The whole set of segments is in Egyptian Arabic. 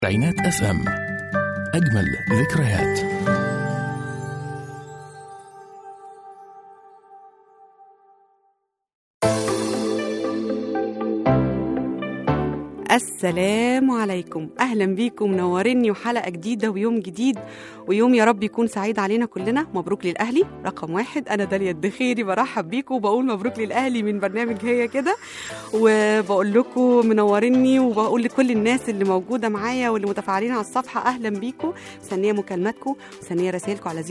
عينات اف ام اجمل ذكريات السلام عليكم اهلا بيكم منوريني وحلقه جديده ويوم جديد ويوم يا رب يكون سعيد علينا كلنا مبروك للاهلي رقم واحد انا داليا الدخيري برحب بيكم وبقول مبروك للاهلي من برنامج هي كده وبقول لكم منوريني وبقول لكل الناس اللي موجوده معايا واللي متفاعلين على الصفحه اهلا بيكم مستنيه مكالماتكم مستنيه رسائلكم على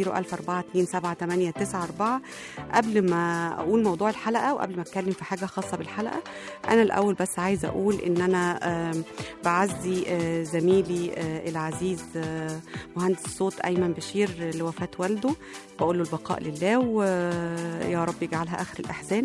004278994 قبل ما اقول موضوع الحلقه وقبل ما اتكلم في حاجه خاصه بالحلقه انا الاول بس عايزه اقول ان انا آم، بعزي آه، زميلي آه، العزيز آه، مهندس الصوت ايمن بشير لوفاه والده بقول له البقاء لله ويا رب يجعلها اخر الاحزان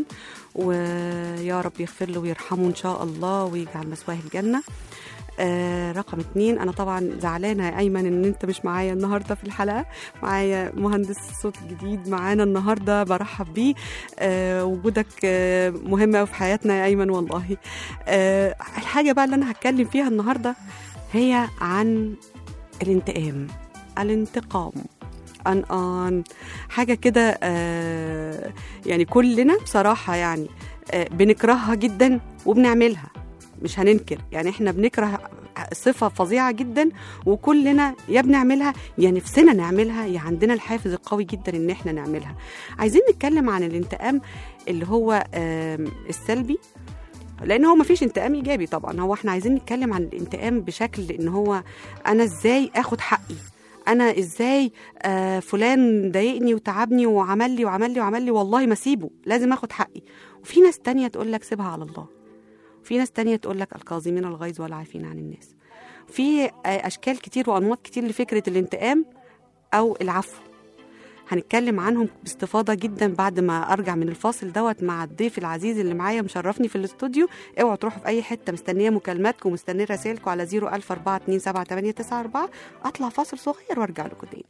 ويا رب يغفر له ويرحمه ان شاء الله ويجعل مثواه الجنه آه رقم اتنين انا طبعا زعلانه يا ايمن ان انت مش معايا النهارده في الحلقه معايا مهندس صوت جديد معانا النهارده برحب بيه آه وجودك آه مهم قوي في حياتنا يا ايمن والله آه الحاجه بقى اللي انا هتكلم فيها النهارده هي عن الانتقام الانتقام ان ان حاجه كده آه يعني كلنا بصراحه يعني آه بنكرهها جدا وبنعملها مش هننكر يعني احنا بنكره صفة فظيعة جدا وكلنا يا بنعملها يا نفسنا نعملها يا عندنا الحافز القوي جدا ان احنا نعملها عايزين نتكلم عن الانتقام اللي هو آم، السلبي لان هو مفيش انتقام ايجابي طبعا هو احنا عايزين نتكلم عن الانتقام بشكل ان هو انا ازاي اخد حقي انا ازاي آه فلان ضايقني وتعبني وعمل لي وعمل لي وعمل لي والله ما اسيبه لازم اخد حقي وفي ناس تانية تقول لك سيبها على الله في ناس تانية تقول لك الكاظمين الغيظ والعافين عن الناس في آه، اشكال كتير وانماط كتير لفكره الانتقام او العفو هنتكلم عنهم باستفاضه جدا بعد ما ارجع من الفاصل دوت مع الضيف العزيز اللي معايا مشرفني في الاستوديو اوعوا تروحوا في اي حته مستنيه مكالماتكم ومستنيه رسائلكم على 004278994 اطلع فاصل صغير وارجع لكم تاني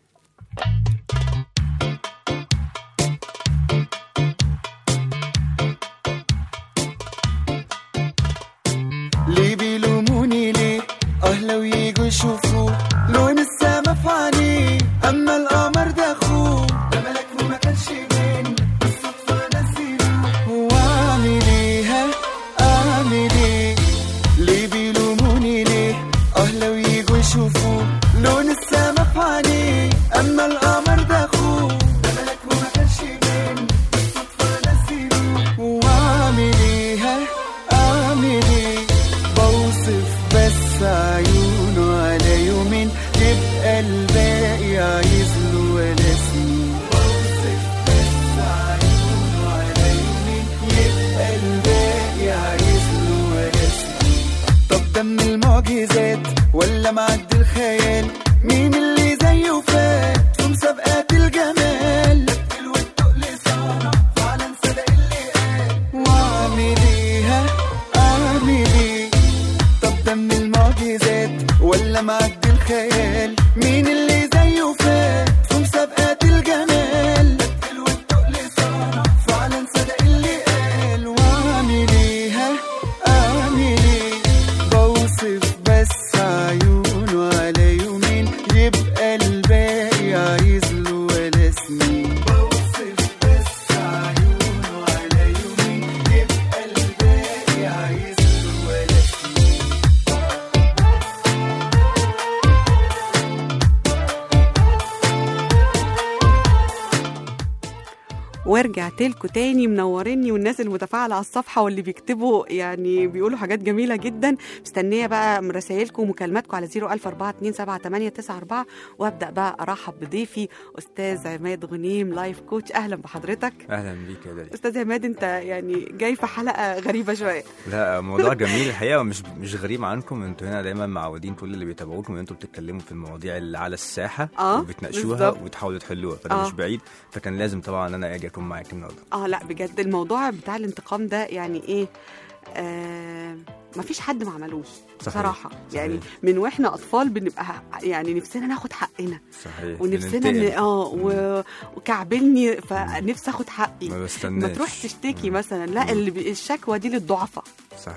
ليه بيلوموني ليه اه لو يجوا يشوفوا لون السما في عينيه اما القمر ده اخوه ده ملك وما كانش بين بالصدفه نسيله واعمل ايه ها اعمل ايه ليه بيلوموني ليه اه لو يجوا يشوفوا لون السما في عينيه اما القمر ده اخوه ده ملك وما كانش بين بالصدفه نسيله واعمل ايه ها اعمل ايه بوصف بس عيونه على يومين يبقى الباقي عايز له ولا سنين بوصف بس عيونه على يومين يبقى الباقي عايز له ولا سنين طب ده من المعجزات ولا معدي الخيال مين اللي زيه فات في مسابقات الجمال لبل والتقل صار فعلا صدق اللي قال واعمل ايه ها؟ اعمل ايه طب ده من المعجزات ولا معدي الخيال مين اللي زيه فات في مسابقات الجمال لبل والتقل صار فعلا صدق اللي قال واعمل ايه ها؟ اعمل ايه بوصف بس عيونه على يومين يبقى الباقي عايز له ولا سنين بوصف بس عيونه على يومين يبقى الباقي عايز له ولا سنين ورجعت لكم تاني منوريني والناس المتفاعله على الصفحه واللي بيكتبوا يعني بيقولوا حاجات جميله جدا مستنيه بقى من رسائلكم ومكالماتكم على 004278994 وابدا بقى ارحب بضيفي استاذ عماد غنيم لايف كوتش اهلا بحضرتك اهلا بيك يا داليا استاذ عماد انت يعني جاي في حلقه غريبه شويه لا موضوع جميل الحقيقه مش مش غريب عنكم انتوا هنا دايما معودين كل اللي بيتابعوكم ان انتوا بتتكلموا في المواضيع اللي على الساحه آه، وبتناقشوها بالظبط. وبتحاولوا تحلوها فده آه. مش بعيد فكان لازم طبعا ان انا اجي اكون معاك النهارده اه لا بجد الموضوع بتاع الانتقام ده يعني ايه آه مفيش حد ما عملوش صحيح، بصراحه صحيح. يعني من واحنا اطفال بنبقى يعني نفسنا ناخد حقنا صحيح ونفسنا ان ننتقم. اه و- وكعبلني فنفسي اخد حقي ما ما بستناش تروح تشتكي مم. مثلا لا مم. اللي بي- الشكوى دي للضعفاء صحيح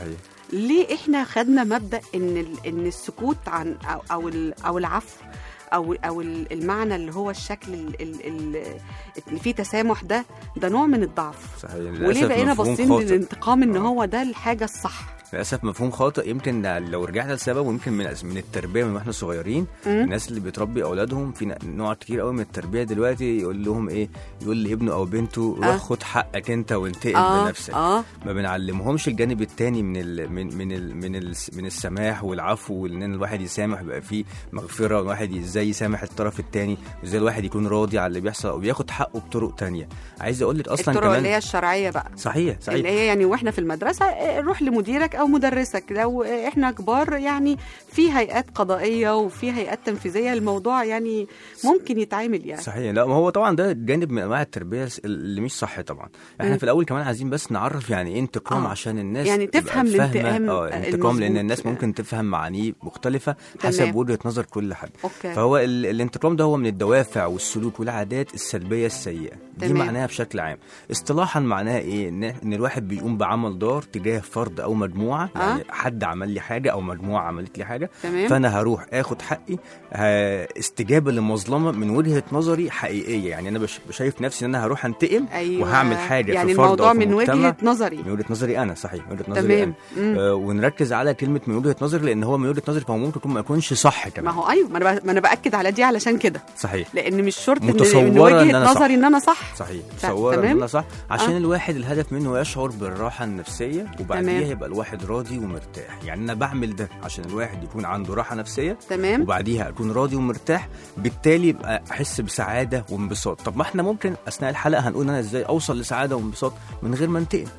ليه احنا خدنا مبدا ان ال- ان السكوت عن او او, ال- أو العفو او او ال- المعنى اللي هو الشكل ال- ال- ال- اللي فيه تسامح ده ده نوع من الضعف صحيح وليه للأسف بقينا مفهوم باصين خاطئ. للانتقام ان آه. هو ده الحاجه الصح للاسف مفهوم خاطئ يمكن لو رجعنا لسبب ويمكن من من التربيه من واحنا صغيرين مم. الناس اللي بتربي اولادهم في نوع كتير قوي من التربيه دلوقتي يقول لهم ايه يقول لابنه او بنته روح آه. خد حقك انت وانتقم اه بنفسك اه ما بنعلمهمش الجانب التاني من ال من من ال من ال من السماح والعفو وان الواحد يسامح يبقى فيه مغفره والواحد ازاي يسامح الطرف التاني وازاي الواحد يكون راضي على اللي بيحصل او بياخد حقه بطرق تانية عايز اقول لك اصلا الطرق كمان اللي هي الشرعيه بقى صحيح صحيح اللي هي يعني واحنا في المدرسه آه، روح لمديرك او مدرسك لو آه، احنا كبار يعني في هيئات قضائيه وفي هيئات تنفيذيه الموضوع يعني ممكن يتعامل يعني صحيح لا ما هو طبعا ده جانب من انواع التربيه اللي مش صح طبعا احنا مم. في الاول كمان عايزين بس نعرف يعني ايه انتقام آه. عشان الناس يعني تبقى تفهم فاهمة- الانتقام اه انتقام لان المظبوط. الناس ممكن تفهم معانيه مختلفه حسب تمام. وجهه نظر كل حد اوكي فهو ال- الانتقام ده هو من الدوافع والسلوك والعادات السلبيه السيئه دي تمام. معناها بشكل عام اصطلاحا معناها ايه ان ان الواحد بيقوم بعمل دار تجاه فرد او مجموعه آه. يعني حد عمل لي حاجه او مجموعه عملت لي حاجه تمام فانا هروح اخد حقي ه- استجابه لمظلمه من وجهه نظري حقيقيه يعني انا بش- شايف نفسي ان انا هروح انتقم ايوه وهعمل حاجه يعني في فرد الموضوع أو في من مجتمع. وجهه نظري من وجهه نظري انا صحيح من وجهه نظري تمام انا مم. آه ونركز على كلمه من وجهه نظري لان هو من وجهه نظري فهو ممكن يكون ما يكونش صح ما كمان هو ايوه ما انا ب- ما انا باكد على دي علشان كده صحيح لان مش شرط ان متصورة من إن وجهه أنا صح. نظري ان انا صح صحيح ت- تصور ان تمام؟ انا صح عشان آه. الواحد الهدف منه يشعر بالراحه النفسيه وبعديها تمام. يبقى الواحد راضي ومرتاح يعني انا بعمل ده عشان الواحد يكون عنده راحه نفسيه تمام وبعديها اكون راضي ومرتاح بالتالي يبقى احس بسعاده وانبساط طب ما احنا ممكن اثناء الحلقه هنقول انا ازاي اوصل لسعاده وانبساط من غير ما انتقم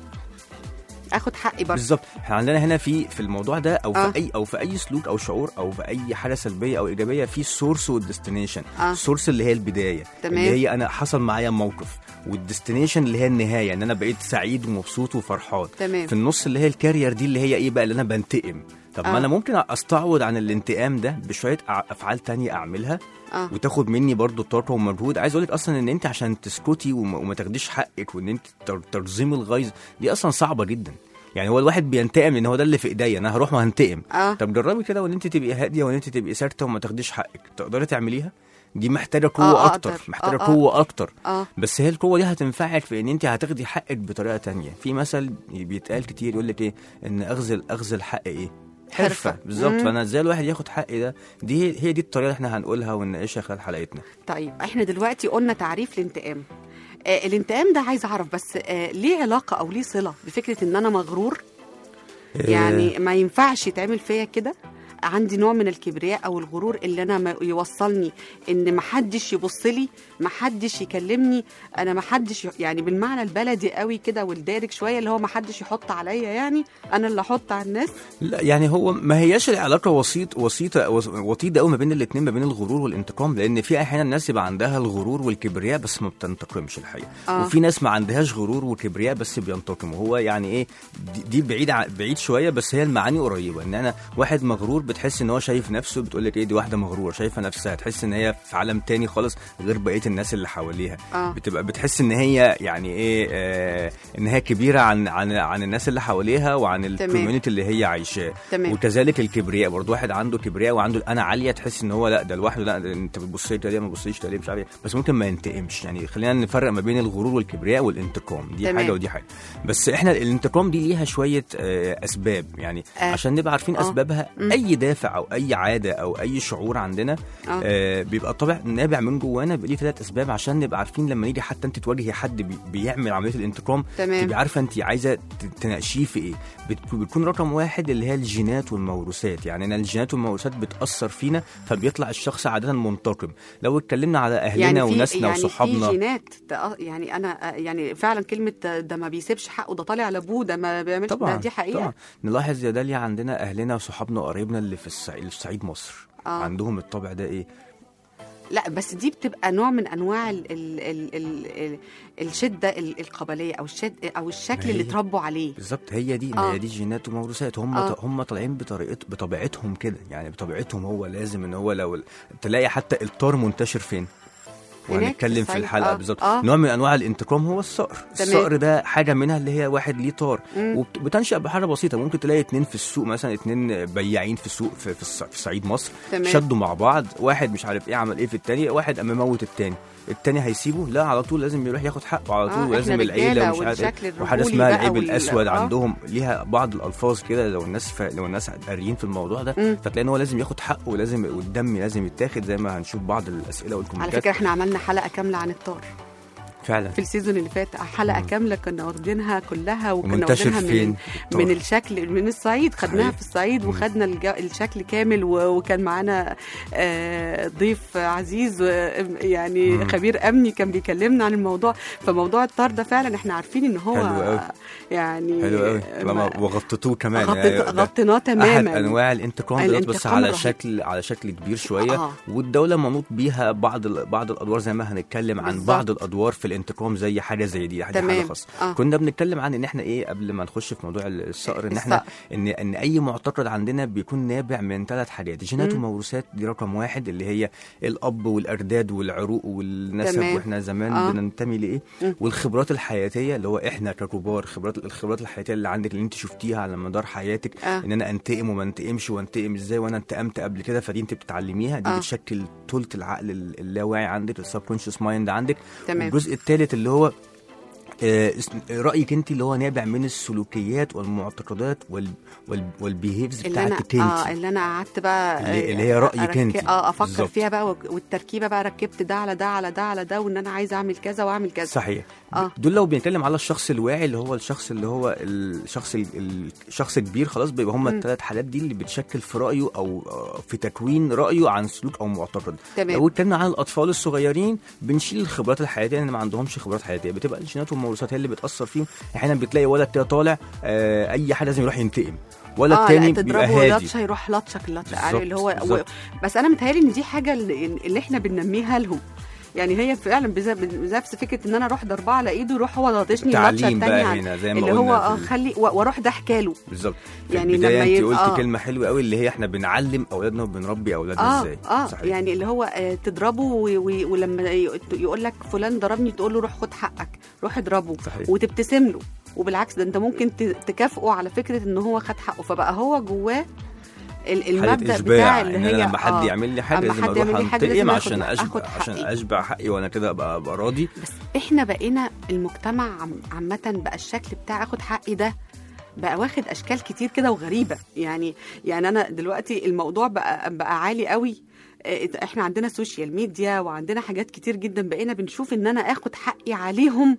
اخد حقي برضه بالظبط احنا عندنا هنا في في الموضوع ده او آه. في اي او في اي سلوك او شعور او في اي حاجه سلبيه او ايجابيه في السورس والديستنيشن آه. السورس اللي هي البدايه تمام. اللي هي انا حصل معايا موقف والديستنيشن اللي هي النهايه ان انا بقيت سعيد ومبسوط وفرحان تمام في النص اللي هي الكارير دي اللي هي ايه بقى اللي انا بنتقم طب آه. ما انا ممكن استعوض عن الانتقام ده بشويه أع- افعال تانية اعملها اه وتاخد مني برضو طاقه ومجهود عايز اقول لك اصلا ان انت عشان تسكتي وما, وما تاخديش حقك وان انت تر- ترزمي الغيظ دي اصلا صعبه جدا يعني هو الواحد بينتقم لان هو ده اللي في ايديا انا هروح وهنتقم اه طب جربي كده وان انت تبقي هاديه وان انت تبقي ساكته وما تاخديش حقك تقدري تعمليها دي محتاجه قوه آه، اكتر أقدر. محتاجه آه، آه. قوه اكتر اه بس هي القوه دي هتنفعك في ان انت هتاخدي حقك بطريقه تانية في مثل بيتقال كتير يقول لك ايه ان اخذ اخذ الحق ايه حرفة. حرفه بالظبط مم. فانا ازاي الواحد ياخد حقي ده دي هي دي الطريقه اللي احنا هنقولها ونناقشها خلال حلقتنا طيب احنا دلوقتي قلنا تعريف الانتقام آه الانتقام ده عايز اعرف بس آه ليه علاقه او ليه صله بفكره ان انا مغرور يعني ما ينفعش يتعمل فيا كده عندي نوع من الكبرياء او الغرور اللي انا ما يوصلني ان ما حدش يبص لي ما حدش يكلمني انا ما حدش ي- يعني بالمعنى البلدي قوي كده والدارج شويه اللي هو ما حدش يحط عليا يعني انا اللي احط على الناس لا يعني هو ما هياش العلاقه وسيط وسيطه وس- وطيده قوي ما بين الاثنين ما بين الغرور والانتقام لان في احيانا الناس يبقى عندها الغرور والكبرياء بس ما بتنتقمش الحقيقه آه. وفي ناس ما عندهاش غرور وكبرياء بس بينتقموا هو يعني ايه دي, دي بعيد ع- بعيد شويه بس هي المعاني قريبه ان انا واحد مغرور بتحس ان هو شايف نفسه بتقول لك ايه دي واحده مغروره شايفه نفسها تحس ان هي في عالم تاني خالص غير بقيه الناس اللي حواليها اه بتبقى بتحس ان هي يعني ايه آه ان هي كبيره عن عن عن الناس اللي حواليها وعن الكوميونتي اللي هي عايشاه تمام وكذلك الكبرياء برضه واحد عنده كبرياء وعنده الانا عاليه تحس ان هو لا ده لوحده لا ده انت بتبص لي ليه ما بتبصليش ليه مش عارف إيه. بس ممكن ما ينتقمش يعني خلينا نفرق ما بين الغرور والكبرياء والانتقام دي تمام. حاجه ودي حاجه بس احنا الانتقام دي ليها شويه آه اسباب يعني آه. عشان نبقى عارفين آه. اسبابها مم. اي دافع او اي عاده او اي شعور عندنا اه آه بيبقى طبع نابع من جوانا بيبقى ليه ثلاث اسباب عشان نبقى عارفين لما نيجي حتى انت تواجهي حد بي بيعمل عمليه الانتقام تمام تبقى عارفه انت عايزه ت- تناقشيه في ايه بت- بتكون رقم واحد اللي هي الجينات والموروثات يعني انا الجينات والموروثات بتاثر فينا فبيطلع الشخص عاده منتقم لو اتكلمنا على اهلنا يعني في وناسنا يعني وصحابنا في جينات تأ- يعني انا آه، يعني فعلا كلمه ده ما بيسيبش حقه ده طالع لابوه ده ما بيعملش طبعا ده دي حقيقه طبعا نلاحظ يا داليا عندنا اهلنا وصحابنا وقرايبنا اللي في الصعيد, اللي في صعيد مصر آه. عندهم الطبع ده ايه لا بس دي بتبقى نوع من انواع ال ال ال ال ال الشده ال- القبليه او الشد او الشكل اللي هي- اتربوا عليه بالظبط هي دي آه. هي دي جينات وموروثات هم آه. هم طالعين بطريقه بطبيعتهم كده يعني بطبيعتهم هو لازم ان هو لو تلاقي حتى الطار منتشر فين هناك وهنتكلم في الصعيد. الحلقه آه، بالظبط آه. نوع من انواع الانتقام هو الصقر تمام. الصقر ده حاجه منها اللي هي واحد ليه طار مم. وبتنشا بحاجه بسيطه ممكن تلاقي اتنين في السوق مثلا اتنين بياعين في السوق في, في, الص- في صعيد مصر تمام. شدوا مع بعض واحد مش عارف ايه عمل ايه في التاني واحد قام مموت التاني التاني هيسيبه لا على طول لازم يروح ياخد حقه على آه، طول ولازم إحنا العيله رجالة ومش عارف والشكل ايه وحاجه الرجولي اسمها بقى العيب وال- الاسود آه. عندهم ليها بعض الالفاظ كده لو الناس ف... لو الناس قاريين في الموضوع ده مم. فتلاقي ان هو لازم ياخد حقه ولازم والدم لازم يتاخد زي ما هنشوف بعض الاسئله على والكومنتات فكره احنا عملنا حلقه كامله عن الطار فعلا في السيزون اللي فات حلقه كامله كنا واخدينها كلها وكنا ومنتشر واخدينها فين؟ من الطار. من الشكل من الصعيد خدناها صحيح. في الصعيد وخدنا الج- الشكل كامل و- وكان معانا آه، ضيف عزيز و- يعني مم. خبير امني كان بيكلمنا عن الموضوع فموضوع الطار ده فعلا احنا عارفين ان هو حلو أوي. يعني حلو قوي ما- لما وغطيتوه كمان غطيت- يعني ده غطيناه احد تماما انواع الانتقام ده بس الانتقام على رهيب. شكل على شكل كبير شويه آه. والدوله منوط بيها بعض ال- بعض الادوار زي ما هنتكلم عن بالظبط. بعض الادوار في الانتقام زي حاجه زي دي حاجه حاجه تمام. خاصه آه. كنا بنتكلم عن ان احنا ايه قبل ما نخش في موضوع الصقر ان احنا الصقر. ان ان اي معتقد عندنا بيكون نابع من ثلاث حاجات جينات مم. وموروثات دي رقم واحد اللي هي الاب والارداد والعروق والنسب تمام. واحنا زمان آه. بننتمي لايه مم. والخبرات الحياتيه اللي هو احنا ككبار خبرات الخبرات الحياتيه اللي عندك اللي انت شفتيها على مدار حياتك آه. ان انا انتقم وما انتقمش وانتقم ازاي وانا انتقمت قبل كده فدي انت بتتعلميها دي آه. بتشكل ثلث العقل ال- اللاواعي عندك السبكونشس مايند عندك تمام. الجزء الثالث اللي هو آه، اس- رايك انت اللي هو نابع من السلوكيات والمعتقدات وال وال والبيهيفز اللي انا بتاعتك اه انت اللي انا قعدت بقى اللي- آه، اللي هي رأيك أرك- أنت. اه افكر بالظبط. فيها بقى وك- والتركيبه بقى ركبت ده على ده على ده على ده وان انا عايزه اعمل كذا واعمل كذا صحيح آه. دول لو بنتكلم على الشخص الواعي اللي هو الشخص اللي هو الشخص ال- ال- الشخص الكبير خلاص بيبقى هم الثلاث حالات دي اللي بتشكل في رايه او آه، في تكوين رايه عن سلوك او معتقد تمام. لو اتكلمنا عن الاطفال الصغيرين بنشيل الخبرات الحياتيه لان ما عندهمش خبرات حياتيه بتبقى الجينات والموروثات هي اللي بتاثر فيهم احيانا بتلاقي ولد كده طالع آه، اي حد لازم يروح ينتقم ولد اه تاني لا بيبقى تضربه هادي لطشه يروح لطشك اللطشه بالظبط، عارف اللي هو و... بالظبط. بس انا متهيألي ان دي حاجه اللي, اللي احنا بننميها لهم يعني هي فعلا بز- بنفس فكره ان انا اروح ضربه على ايده يروح هو لطشني اللطشه تعليم بقى الثانيه هنا زي ما اللي قلنا هو في اه ال- خلي و- واروح ده حكاله بالظبط في يعني البدايه لما انت يبقى- قلت آه. كلمه حلوه قوي اللي هي احنا بنعلم اولادنا وبنربي اولادنا اه ازاي اه صحيح. يعني اللي هو آه تضربه و- و- ولما يقول لك فلان ضربني تقول له روح خد حقك روح اضربه صحيح. وتبتسم له وبالعكس ده انت ممكن ت- تكافئه على فكره ان هو خد حقه فبقى هو جواه ال- حالة المبدا إشباع بتاع اللي ان هي انا لما حد آه، يعمل لي حاجه أما لازم حد اروح يعمل لي حاجة لازم انتقم آخد- عشان اشبع آخد عشان حقي. اشبع حقي وانا كده ابقى ابقى راضي بس احنا بقينا المجتمع عم- عامة بقى الشكل بتاع اخد حقي ده بقى واخد اشكال كتير كده وغريبة يعني يعني انا دلوقتي الموضوع بقى بقى عالي قوي اه، احنا عندنا سوشيال ميديا وعندنا حاجات كتير جدا بقينا بنشوف ان انا اخد حقي عليهم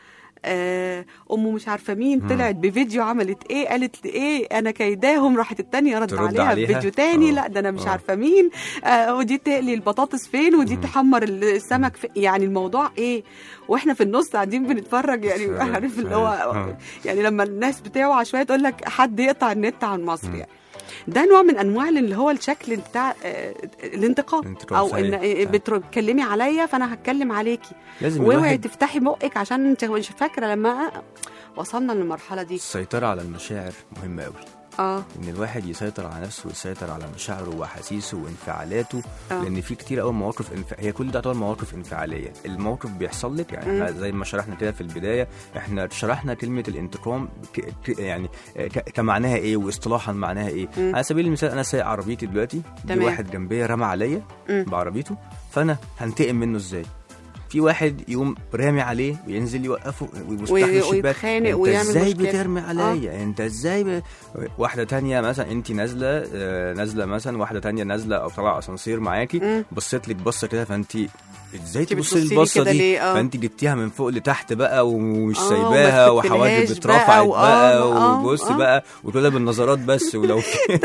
آه، امه مش عارفه مين طلعت بفيديو عملت ايه قالت لي ايه انا كيداهم راحت التانية رد ترد عليها عليها؟ بفيديو تاني آه. لا ده انا مش آه. عارفه مين آه ودي تقلي البطاطس فين ودي تحمر السمك فين يعني الموضوع ايه واحنا في النص قاعدين بنتفرج يعني صحيح، عارف اللي هو صحيح. يعني لما الناس بتوعى شويه تقول لك حد يقطع النت عن مصر يعني ده نوع من انواع اللي هو الشكل بتاع آه، الانتقام الانتقام، او صحيح، ان صحيح. بتكلمي عليا فانا هتكلم عليكي لازم واوعي الواحد تفتحي بقك عشان انت مش فاكره لما وصلنا للمرحله دي السيطره على المشاعر مهمه قوي اه ان الواحد يسيطر على نفسه ويسيطر على مشاعره واحاسيسه وانفعالاته آه. لان في كتير قوي مواقف انف... هي كل ده تعتبر مواقف انفعاليه الموقف بيحصل لك يعني احنا زي ما شرحنا كده في البدايه احنا شرحنا كلمه الانتقام ك... ك... يعني ك... كمعناها ايه واصطلاحا معناها ايه مم. على سبيل المثال انا سايق عربيتي دلوقتي في تمام. واحد جنبيا رمى عليا مم. بعربيته فانا هنتقم منه ازاي في واحد يقوم رامي عليه وينزل يوقفه ويفتح وي- له الشباك ويتخانق انت ويعمل ازاي مشكلة. بترمي آه. عليا انت ازاي ب... واحده تانية مثلا انت نازله آه، نازله مثلا واحده تانية نازله او طالعه اسانسير معاكي مم. بصيت لك بصه كده فانت ازاي انت تبصي بتبصي لي البصه كده دي ليه؟ آه. فانت جبتيها من فوق لتحت بقى ومش آه، سايباها وما وحواجب سكتلهاش اترفعت بقى، بقى, وآه، آه، وبص آه. بقى وكلها بالنظرات بس ولو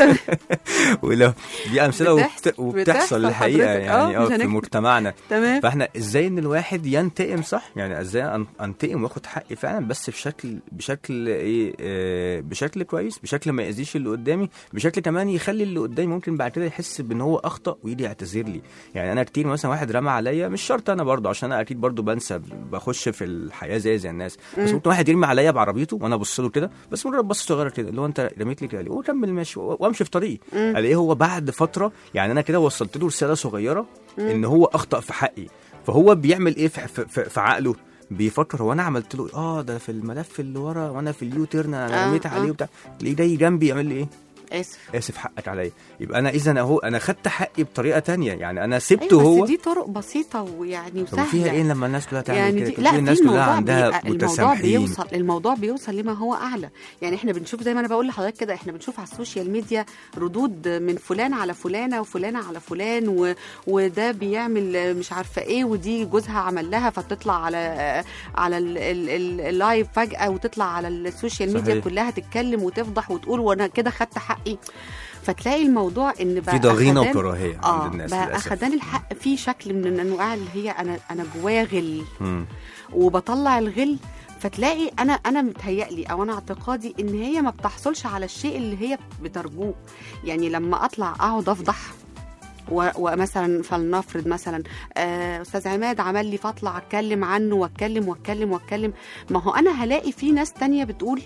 ولو دي امثله بتحصل- وبت... وبتحصل بتحصل الحقيقه حضرتك. يعني آه، اه مش في هنكذب. مجتمعنا تمام فاحنا ازاي ان الواحد ينتقم صح يعني ازاي أن- انتقم واخد حقي فعلا بس بشكل بشكل ايه آه بشكل كويس بشكل ما يأذيش اللي قدامي بشكل كمان يخلي اللي قدامي ممكن بعد كده يحس بان هو اخطا ويجي يعتذر لي يعني انا كتير مثلا واحد رمى عليا مش شرط انا برضه عشان انا اكيد برضه بنسى بخش في الحياه زي زي الناس بس ممكن واحد يرمي عليا بعربيته وانا ابص له كده بس مجرد بصه صغيره كده اللي هو انت رميت لي كده ليه وكمل ماشي وامشي في طريقي الاقيه هو بعد فتره يعني انا كده وصلت له رساله صغيره ان هو اخطا في حقي فهو بيعمل ايه في, في, في, في عقله بيفكر هو انا عملت له اه ده في الملف اللي ورا وانا في اليو تيرن انا آه، رميت آه. عليه وبتاع تلاقيه جاي جنبي يعمل لي ايه اسف اسف حقك عليا يبقى انا اذا اهو انا خدت حقي بطريقه تانية يعني انا سبته ايوه هو بس دي طرق بسيطه ويعني طب فيها وسهله ايه لما الناس كلها تعمل يعني كده دي طب لا ليه في الناس كلها الموضوع عندها بي... الموضوع متسامحين بيوصل الموضوع بيوصل لما هو اعلى يعني احنا بنشوف زي ما انا بقول لحضرتك كده احنا بنشوف على السوشيال ميديا ردود من فلان على فلانه وفلانه على فلان و... وده بيعمل مش عارفه ايه ودي جوزها عمل لها فتطلع على على ال... ال... ال... اللايف فجاه وتطلع على السوشيال ميديا صحيح. كلها تتكلم وتفضح وتقول وانا كده خدت حقي فتلاقي الموضوع ان بقى في ضغينه أخدان- وكراهيه اه عند الناس بقى للاسف اخدان الحق في شكل من الانواع اللي هي انا انا جوايا غل مم. وبطلع الغل فتلاقي انا انا متهيألي او انا اعتقادي ان هي ما بتحصلش على الشيء اللي هي بترجوه يعني لما اطلع اقعد افضح و- ومثلا فلنفرض مثلا آه، استاذ عماد عمل لي فاطلع اتكلم عنه واتكلم واتكلم واتكلم ما هو انا هلاقي في ناس تانية بتقول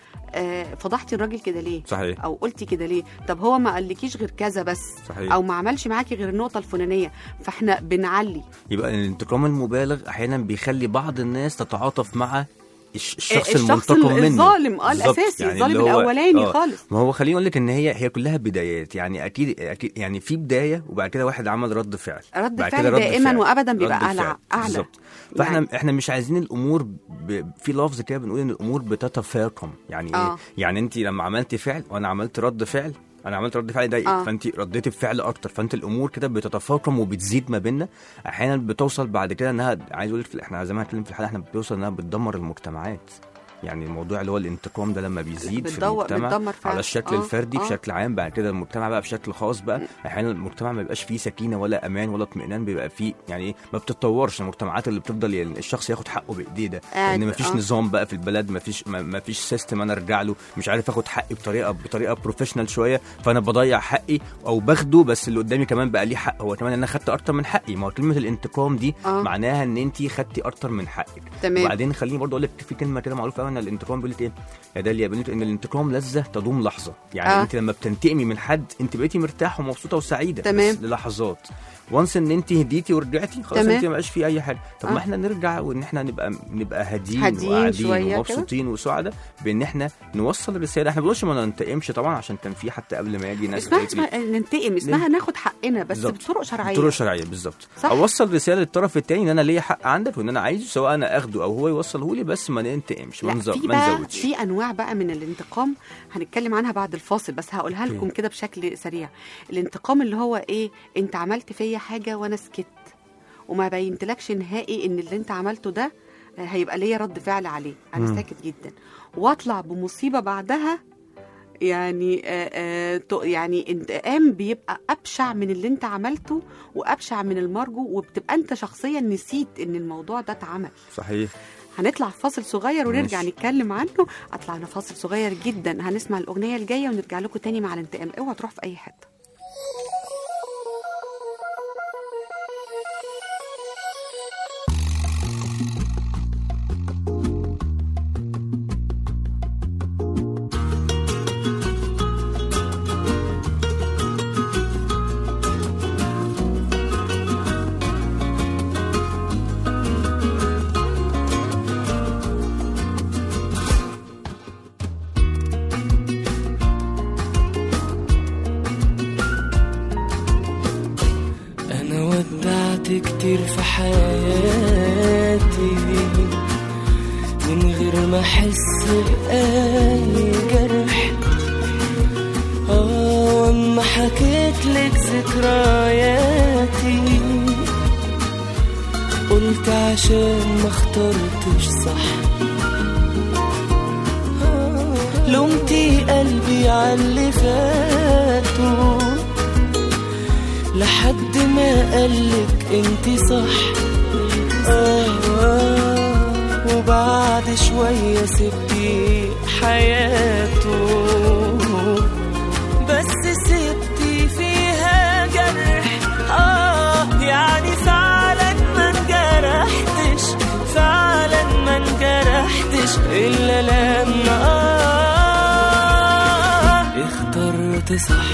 آه، فضحتي الراجل كده ليه صحيح او قلتي كده ليه طب هو ما قالكيش غير كذا بس صحيح او ما عملش معاكي غير النقطه الفلانيه فاحنا بنعلي يبقى الانتقام المبالغ احيانا بيخلي بعض الناس تتعاطف مع الش- الشخص, الشخص المنتقم منه الظالم اه بالظبط. الاساسي يعني الظالم اللي هو- الاولاني آه. خالص ما هو خليني اقول لك ان هي هي كلها بدايات يعني اكيد اكيد يعني في بدايه وبعد كده واحد عمل رد فعل رد بعد فعل كده رد دائما فعل. وابدا رد بيبقى فعل. اعلى اعلى بالظبط فاحنا يعني- يعني. احنا مش عايزين الامور ب... في لفظ كده بنقول ان الامور بتتفاقم يعني آه. ايه يعني انت لما عملتي فعل وانا عملت رد فعل انا عملت رد فعل ضايقك آه. فانت رديتي بفعل اكتر فانت الامور كده بتتفاقم وبتزيد ما بيننا احيانا بتوصل بعد كده انها عايز اقول لك في- احنا زي ما هنتكلم في الحلقه احنا بتوصل انها بتدمر المجتمعات يعني الموضوع اللي هو الانتقام ده لما بيزيد في بتدور- المجتمع بتدمر فعلا. على الشكل آه، الفردي آه. بشكل عام بعد كده المجتمع بقى بشكل خاص بقى احيانا المجتمع ما بيبقاش فيه سكينه ولا امان ولا اطمئنان بيبقى فيه يعني ايه ما بتتطورش المجتمعات اللي بتفضل يعني الشخص ياخد حقه بايديه ده قاعد- ان ما فيش آه. نظام بقى في البلد ما فيش ما ما فيش سيستم انا ارجع له مش عارف اخد حقي بطريقه بطريقه بروفيشنال شويه فانا بضيع حقي او باخده بس اللي قدامي كمان بقى ليه حق هو كمان ان انا خدت اكتر من حقي ما هو كلمه الانتقام دي آه. معناها ان انت خدتي اكتر من حقك تمام. وبعدين خليني برضه اقول لك في كلمه كده معروفه قوي ان الانتقام بيقول لك ايه يا داليا بنت ان الانتقام لذه تدوم لحظه يعني آه. آه. انت لما بتنتقمي من حد انت بقيتي مرتاحه ومبسوطه وسعيده تمام. بس للحظات وانس ان انت هديتي ورجعتي خلاص تمام. انت ما بقاش في اي حاجه طب آه. ما احنا نرجع وان احنا نبقى نبقى هاديين هاديين وقاعدين شوية كده. ومبسوطين وسعداء بان احنا نوصل رساله احنا ما بنقولش ما ننتقمش طبعا عشان كان في حتى قبل ما يجي ناس اسمها قالت لي اسمها ننتقم اسمها ناخد حقنا بس بالظبط. بطرق شرعيه طرق شرعيه بالظبط صح. اوصل رساله للطرف الثاني ان انا ليا حق عندك وان انا عايزه سواء انا اخده او هو يوصله لي بس ما ننتقمش ما لا نزو- في ما بقى نزودش في انواع بقى من الانتقام هنتكلم عنها بعد الفاصل بس هقولها أوكي. لكم كده بشكل سريع الانتقام اللي هو ايه انت عملت فيا حاجه وانا سكت وما بينتلكش نهائي ان اللي انت عملته ده آه، هيبقى ليا رد فعل عليه انا مم. ساكت جدا واطلع بمصيبه بعدها يعني آه آه تو- يعني انتقام بيبقى ابشع من اللي انت عملته وابشع من المرجو وبتبقى انت شخصيا نسيت ان الموضوع ده اتعمل صحيح هنطلع فاصل صغير ونرجع ماشي. نتكلم عنه اطلعنا فاصل صغير جدا هنسمع الاغنيه الجايه ونرجع لكم تاني مع الانتقام اوعى تروح في اي حته أنا ودعت كتير في حياتي من غير ما أحس بأي جرح آه وأما حكيت لك ذكرياتي قلت عشان ما اخترتش صح آه لومتي قلبي على اللي فاتوا لحد ما قالك انت صح آه آه وبعد شوية سبتي حياته بس سبتي فيها جرح آه يعني فعلا ما انجرحتش فعلا ما انجرحتش إلا لما آه اخترت صح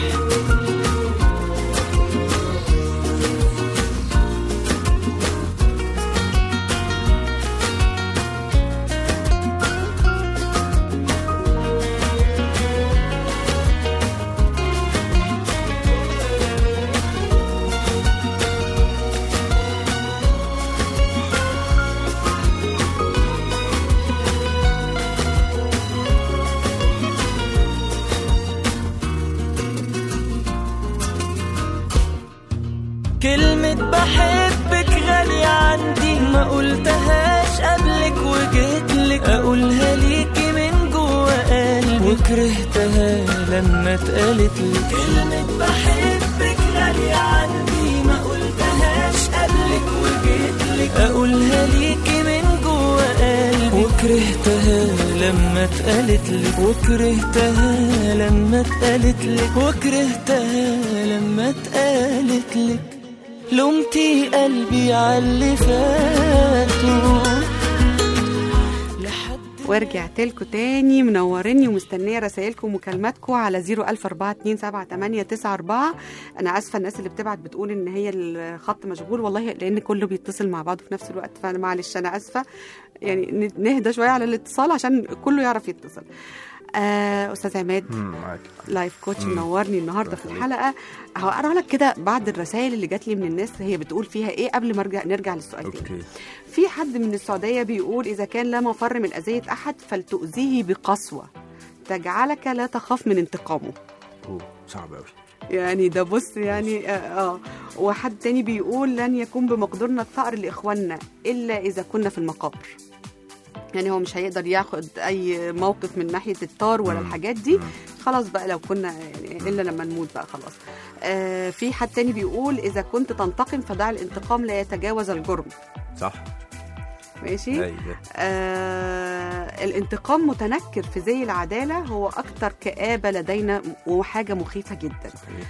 كلمة بحبك غالية عندي ما قلتهاش قبلك وجيتلك أقولها ليكي من جوا قلبي وكرهتها لما اتقالت لي كلمة بحبك غالية عندي ما قلتهاش قبلك وجيتلك أقولها ليكي من جوا قلبي وكرهتها لما اتقالت لك وكرهتها لما اتقالت لك وكرهتها لما اتقالت لك لومتي قلبي على اللي فاتوا لحد ورجعت لكم تاني منوريني ومستنيه رسائلكم ومكالماتكم على 004278994 انا اسفه الناس اللي بتبعت بتقول ان هي الخط مشغول والله لان كله بيتصل مع بعضه في نفس الوقت فانا معلش انا اسفه يعني نهدى شويه على الاتصال عشان كله يعرف يتصل آه استاذ عماد مم، معاك لايف كوتش مم. منورني النهارده في الله الحلقه هقرا لك كده بعض الرسائل اللي جات لي من الناس هي بتقول فيها ايه قبل ما ارجع نرجع للسؤال تاني اوكي في حد من السعودية بيقول إذا كان لا مفر من أذية أحد فلتؤذيه بقسوة تجعلك لا تخاف من انتقامه اوه صعب قوي يعني ده بص يعني آه, آه وحد تاني بيقول لن يكون بمقدورنا الثأر لإخواننا إلا إذا كنا في المقابر يعني هو مش هيقدر ياخد أي موقف من ناحية الطار ولا مم. الحاجات دي مم. خلاص بقى لو كنا يعني إلا لما نموت بقى خلاص آه في حد تاني بيقول إذا كنت تنتقم فدع الانتقام لا يتجاوز الجرم صح ماشي ايوه آه الانتقام متنكر في زي العدالة هو أكتر كآبة لدينا وحاجة مخيفة جدا صحيح.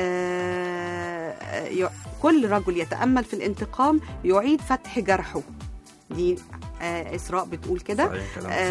آه ي- كل رجل يتأمل في الانتقام يعيد فتح جرحه دي آه إسراء بتقول كده صحيح كلام صح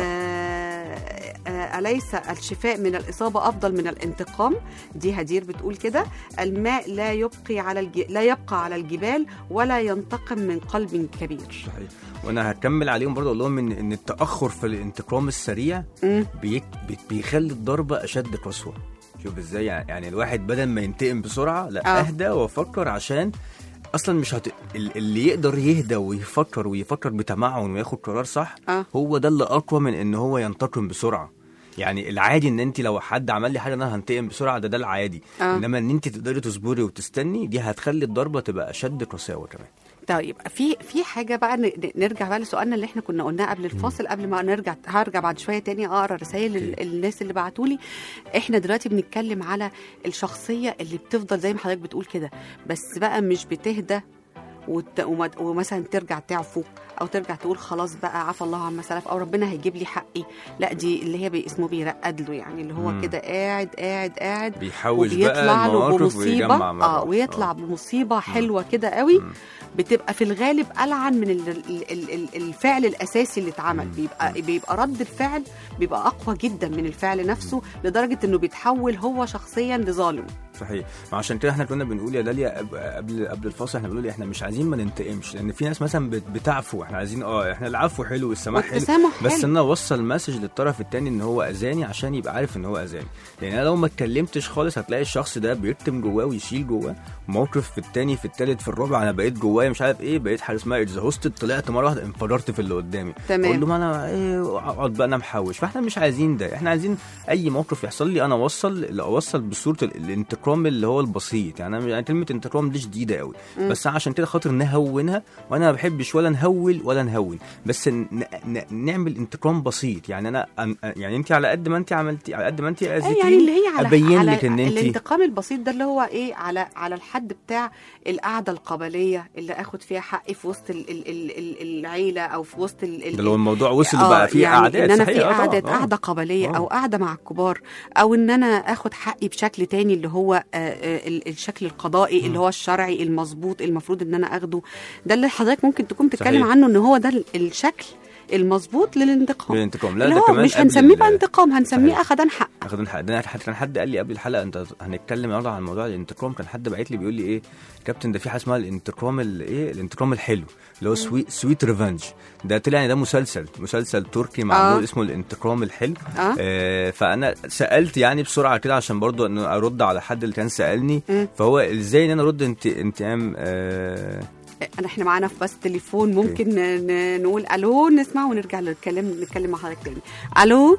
آه آه أليس الشفاء من الإصابة أفضل من الانتقام دي هدير بتقول كده الماء لا يبقي على الج... لا يبقى على الجبال ولا ينتقم من قلب كبير صحيح وانا هكمل عليهم برضه اقول لهم ان ان التاخر في الانتقام السريع مم. بيك بي- بيخلي الضربه اشد قسوه شوف ازاي يعني يعني الواحد بدل ما ينتقم بسرعه لا آه. اهدى وافكر عشان اصلا مش هت... ال- اللي يقدر يهدى ويفكر ويفكر بتمعن وياخد قرار صح آه. هو ده اللي اقوى من ان هو ينتقم بسرعه يعني العادي ان انت لو حد عمل لي حاجه انا هنتقم بسرعه ده ده العادي آه. انما ان انت تقدري تصبري وتستني دي هتخلي الضربه تبقى اشد قساوه كمان طيب في في حاجه بقى ن- ن- نرجع بقى لسؤالنا اللي احنا كنا قلناه قبل الفاصل قبل ما نرجع هرجع بعد شويه تاني اقرا رسائل ال- أوكي. الناس اللي بعتوا لي احنا دلوقتي بنتكلم على الشخصيه اللي بتفضل زي ما حضرتك بتقول كده بس بقى مش بتهدى وت... وما... ومثلا ترجع تعفو او ترجع تقول خلاص بقى عفى الله عما سلف او ربنا هيجيب لي حقي لا دي اللي هي بي- اسمه بيرقد له يعني اللي هو مم. كده قاعد قاعد قاعد بيحوش وبيطلع بقى له المواقف بمصيبه ويجمع مرة اه واحدة. ويطلع بمصيبه حلوه كده قوي مم. بتبقى في الغالب ألعن من ال- ال- ال- ال- الفعل الأساسي اللي اتعمل مم. بيبقى بيبقى رد الفعل بيبقى أقوى جدا من الفعل نفسه لدرجة إنه بيتحول هو شخصيا لظالم صحيح ما عشان كده احنا كنا بنقول يا داليا قب- قبل قبل الفاصل احنا بنقول احنا مش عايزين ما ننتقمش لان في ناس مثلا بت- بتعفو احنا عايزين اه احنا العفو حلو والسماح حلو والتسامح بس حلو. ان انا اوصل مسج للطرف التاني ان هو اذاني عشان يبقى عارف ان هو اذاني لان انا لو ما اتكلمتش خالص هتلاقي الشخص ده بيكتم جواه ويشيل جواه موقف في التاني في التالت في الرابع انا بقيت جوايا مش عارف ايه بقيت حاجه اسمها اكزهوستد طلعت مره واحده انفجرت في اللي قدامي تمام. اقول له ما انا ايه اقعد بقى انا محوش فاحنا مش عايزين ده احنا عايزين اي موقف يحصل لي انا اوصل اوصل بصوره ال- الانتقام اللي هو البسيط يعني انا يعني كلمه انتقام دي شديده قوي بس عشان كده خاطر نهونها وانا ما بحبش ولا نهول ولا نهون بس ن... ن... نعمل انتقام بسيط يعني انا أن... يعني انت على قد ما انت عملتي على قد ما انت أي اذيتيني يعني اللي هي على ابين على لك ان انت الانتقام البسيط ده اللي هو ايه على على الحد بتاع القعده القبليه اللي اخد فيها حقي في وسط ال ال ال ال العيله او في وسط ال ال ده لو الموضوع وصل آه، بقى فيه يعني قعدات ان انا صحيح، في آه طبعاً، قعده آه. قعده قبليه آه. او قعده مع الكبار او ان انا اخد حقي بشكل تاني اللي هو آه، آه، ال- الشكل القضائي اللي هو الشرعي المظبوط المفروض ان انا اخده ده اللي حضرتك ممكن تكون بتتكلم صحيح. عنه ان هو ده ال- الشكل المظبوط للانتقام الانتقام لا اللي ده هو كمان مش قبل هنسميه ال- بقى انتقام هنسميه صحيح. اخدان حق اخدين حق ده حد كان حد قال لي قبل الحلقه انت هنتكلم النهارده عن موضوع الانتقام كان حد بعت لي بيقول لي ايه كابتن ده في حاجه اسمها الانتقام الايه الانتقام الحلو اللي هو سويت سويت ريفنج ده طلع يعني ده مسلسل مسلسل تركي معمول آه. اسمه الانتقام الحلو آه. آه فانا سالت يعني بسرعه كده عشان برضو ان ارد على حد اللي كان سالني مم. فهو ازاي ان انا ارد انت انتقام آه انا احنا معانا في بس تليفون ممكن ن- ن- نقول الو نسمع ونرجع نتكلم نتكلم مع حضرتك تاني الو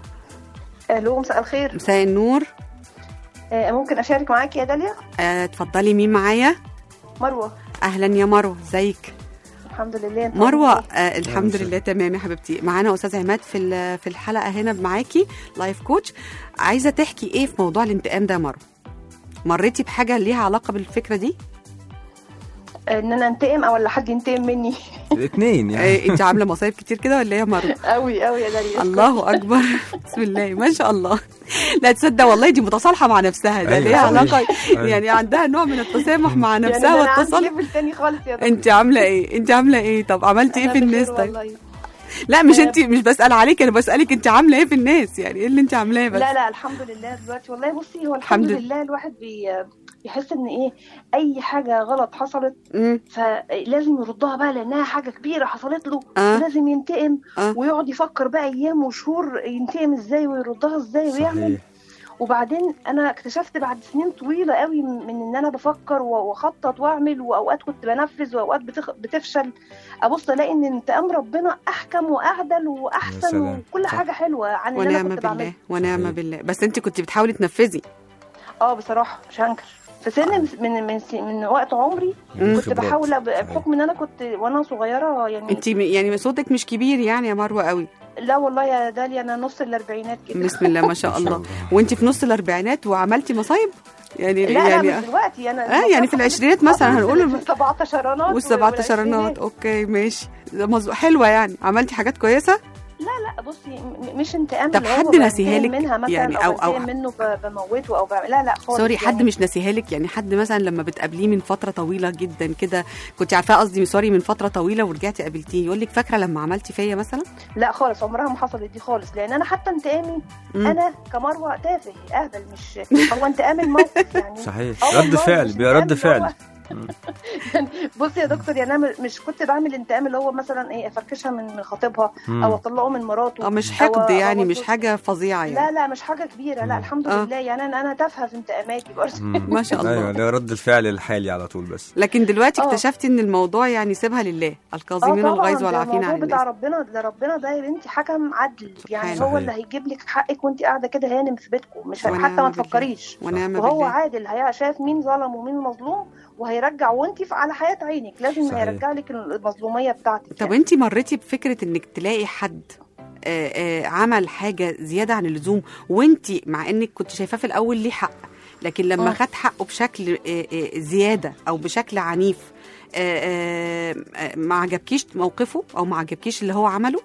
الو مساء الخير مساء النور آه، ممكن اشارك معاكي يا داليا آه، اتفضلي مين معايا مروه اهلا يا مروه ازيك الحمد لله انت مروه عامل آه الحمد مساء. لله تمام يا حبيبتي معانا استاذ عماد في ال- في الحلقه هنا معاكي لايف كوتش عايزه تحكي ايه في موضوع الانتقام ده يا مروه مريتي بحاجه ليها علاقه بالفكره دي إيه؟ ان انا انتقم او ولا حد ينتقم مني الاثنين يعني إيه انت عامله مصايب كتير كده ولا ايه يا مروه قوي قوي يا داليا الله اكبر بسم الله ما شاء الله لا تصدق والله دي متصالحه مع نفسها ده أيوة، ليها صحيح. علاقه أيوة. يعني عندها نوع من التسامح مع يعني نفسها ده انا عندي والتصالح ليفل تاني خالص يا دكتور انت عامله ايه انت عامله ايه طب عملتي ايه أنا في بخير الناس طيب والله. لا مش آه. انت مش بسال عليك انا بسالك انت عامله ايه في الناس يعني ايه اللي انت عاملاه بس لا لا الحمد لله دلوقتي والله بصي هو الحمد الحمد لله الواحد بي بيحس ان ايه اي حاجه غلط حصلت مم. فلازم يردها بقى لانها حاجه كبيره حصلت له آه. ولازم ينتقم آه. ويقعد يفكر بقى ايام وشهور ينتقم ازاي ويردها ازاي ويعمل صحيح وبعدين انا اكتشفت بعد سنين طويله قوي من من ان انا بفكر و- واخطط واعمل واوقات كنت بنفذ واوقات بتخ... بتفشل ابص الاقي ان انتقام ربنا احكم واعدل يا واحسن سلام. وكل صح. حاجه حلوه عن اللي انا ونعم كنت بالله بعمله ونعم صحيح. بالله بس انت كنت بتحاولي تنفذي اه بصراحه مش هنكر في سن من من س- من وقت عمري مم. كنت خبرات. بحاول أب- صحيح. بحكم ان انا كنت وانا صغيره يعني انت م- يعني صوتك مش كبير يعني يا مروه قوي لا والله يا داليا انا نص الاربعينات كده بسم الله ما شاء الله وانت في نص الاربعينات وعملتي مصايب يعني لا لا يعني مش دلوقتي انا اه يعني في العشرينات مثلا هنقول في السبعتاشرات والسبعتاشرنات اوكي ماشي ده مظ- حلوه يعني عملتي حاجات كويسه لا بصي م- مش انتقام طب اللي هو حد بنتقم ناسيها لك منها مثلا يعني يعني أو- او أو- او منه ب- بموته او بعمل لا لا خالص سوري حد يعني مش ناسيها لك يعني حد مثلا لما بتقابليه من فتره طويله جدا كده كنت عارفاه قصدي سوري من فتره طويله ورجعتي قابلتيه يقول لك فاكره لما عملتي فيا مثلا لا خالص عمرها ما حصلت دي خالص لان انا حتى انتقامي مم. انا كمروه تافه اهبل مش هو انتقام الموقف يعني صحيح آه رد والله فعل مش بيبقى رد انتقام اللي فعل هو- يعني بصي يا دكتور يعني انا مش كنت بعمل انتقام اللي هو مثلا ايه افركشها من من خطيبها مم. او اطلقه من مراته اه مش أو حقد يعني أبوظ مش جوزي. حاجه فظيعه يعني لا لا مش حاجه كبيره لا مم. الحمد آه. لله يعني انا انا تافهه في انتقاماتي برضه مم. ما شاء الله. ايوه ده رد الفعل الحالي على طول بس لكن دلوقتي اه. اكتشفتي ان الموضوع يعني سيبها لله الكاظمين الغيظ ده والعافين الموضوع عن بتاع الناس ربنا ده ربنا ده يا بنتي حكم عدل يعني سبحانه. هو اللي هيجيب لك حقك وانت قاعده كده هانم في بيتكم مش ونعم حتى ما بالله. تفكريش ونعم وهو بالله عادل هي شايف مين ظلم ومين مظلوم وهيرجع وانت في- على حياه عينك لازم صحيح. هيرجع لك المظلوميه بتاعتك طب يعني. انت مريتي بفكره انك تلاقي حد آه، آه، عمل حاجه زياده عن اللزوم وانت مع انك كنت شايفاه في الاول ليه حق لكن لما اه. خد حقه بشكل آه، آه، زياده او بشكل عنيف آه، آه، آه، ما عجبكيش موقفه او ما عجبكيش اللي هو عمله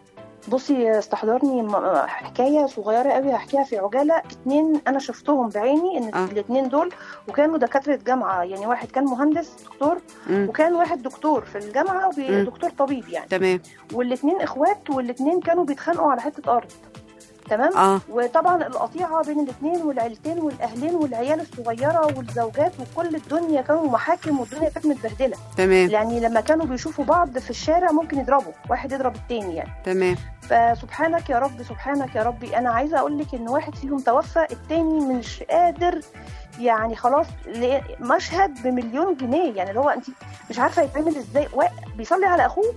بصي استحضرني م- حكايه صغيره قوي هحكيها في عجاله اتنين انا شفتهم بعيني ان اه. الاتنين دول وكانوا دكاتره جامعه يعني واحد كان مهندس دكتور مم. وكان واحد دكتور في الجامعه وبي- مم. دكتور طبيب يعني تمام والاثنين اخوات والاثنين كانوا بيتخانقوا على حته ارض تمام اه وطبعا القطيعه بين الاثنين والعيلتين والاهلين والعيال الصغيره والزوجات وكل الدنيا كانوا محاكم والدنيا كانت متبهدله تمام يعني لما كانوا بيشوفوا بعض في الشارع ممكن يضربوا واحد يضرب التاني يعني تمام فسبحانك يا رب سبحانك يا ربي انا عايزه اقول لك ان واحد فيهم توفى التاني مش قادر يعني خلاص ل- مشهد بمليون جنيه يعني اللي هو انت مش عارفه يتعمل ازاي وا- بيصلي على اخوه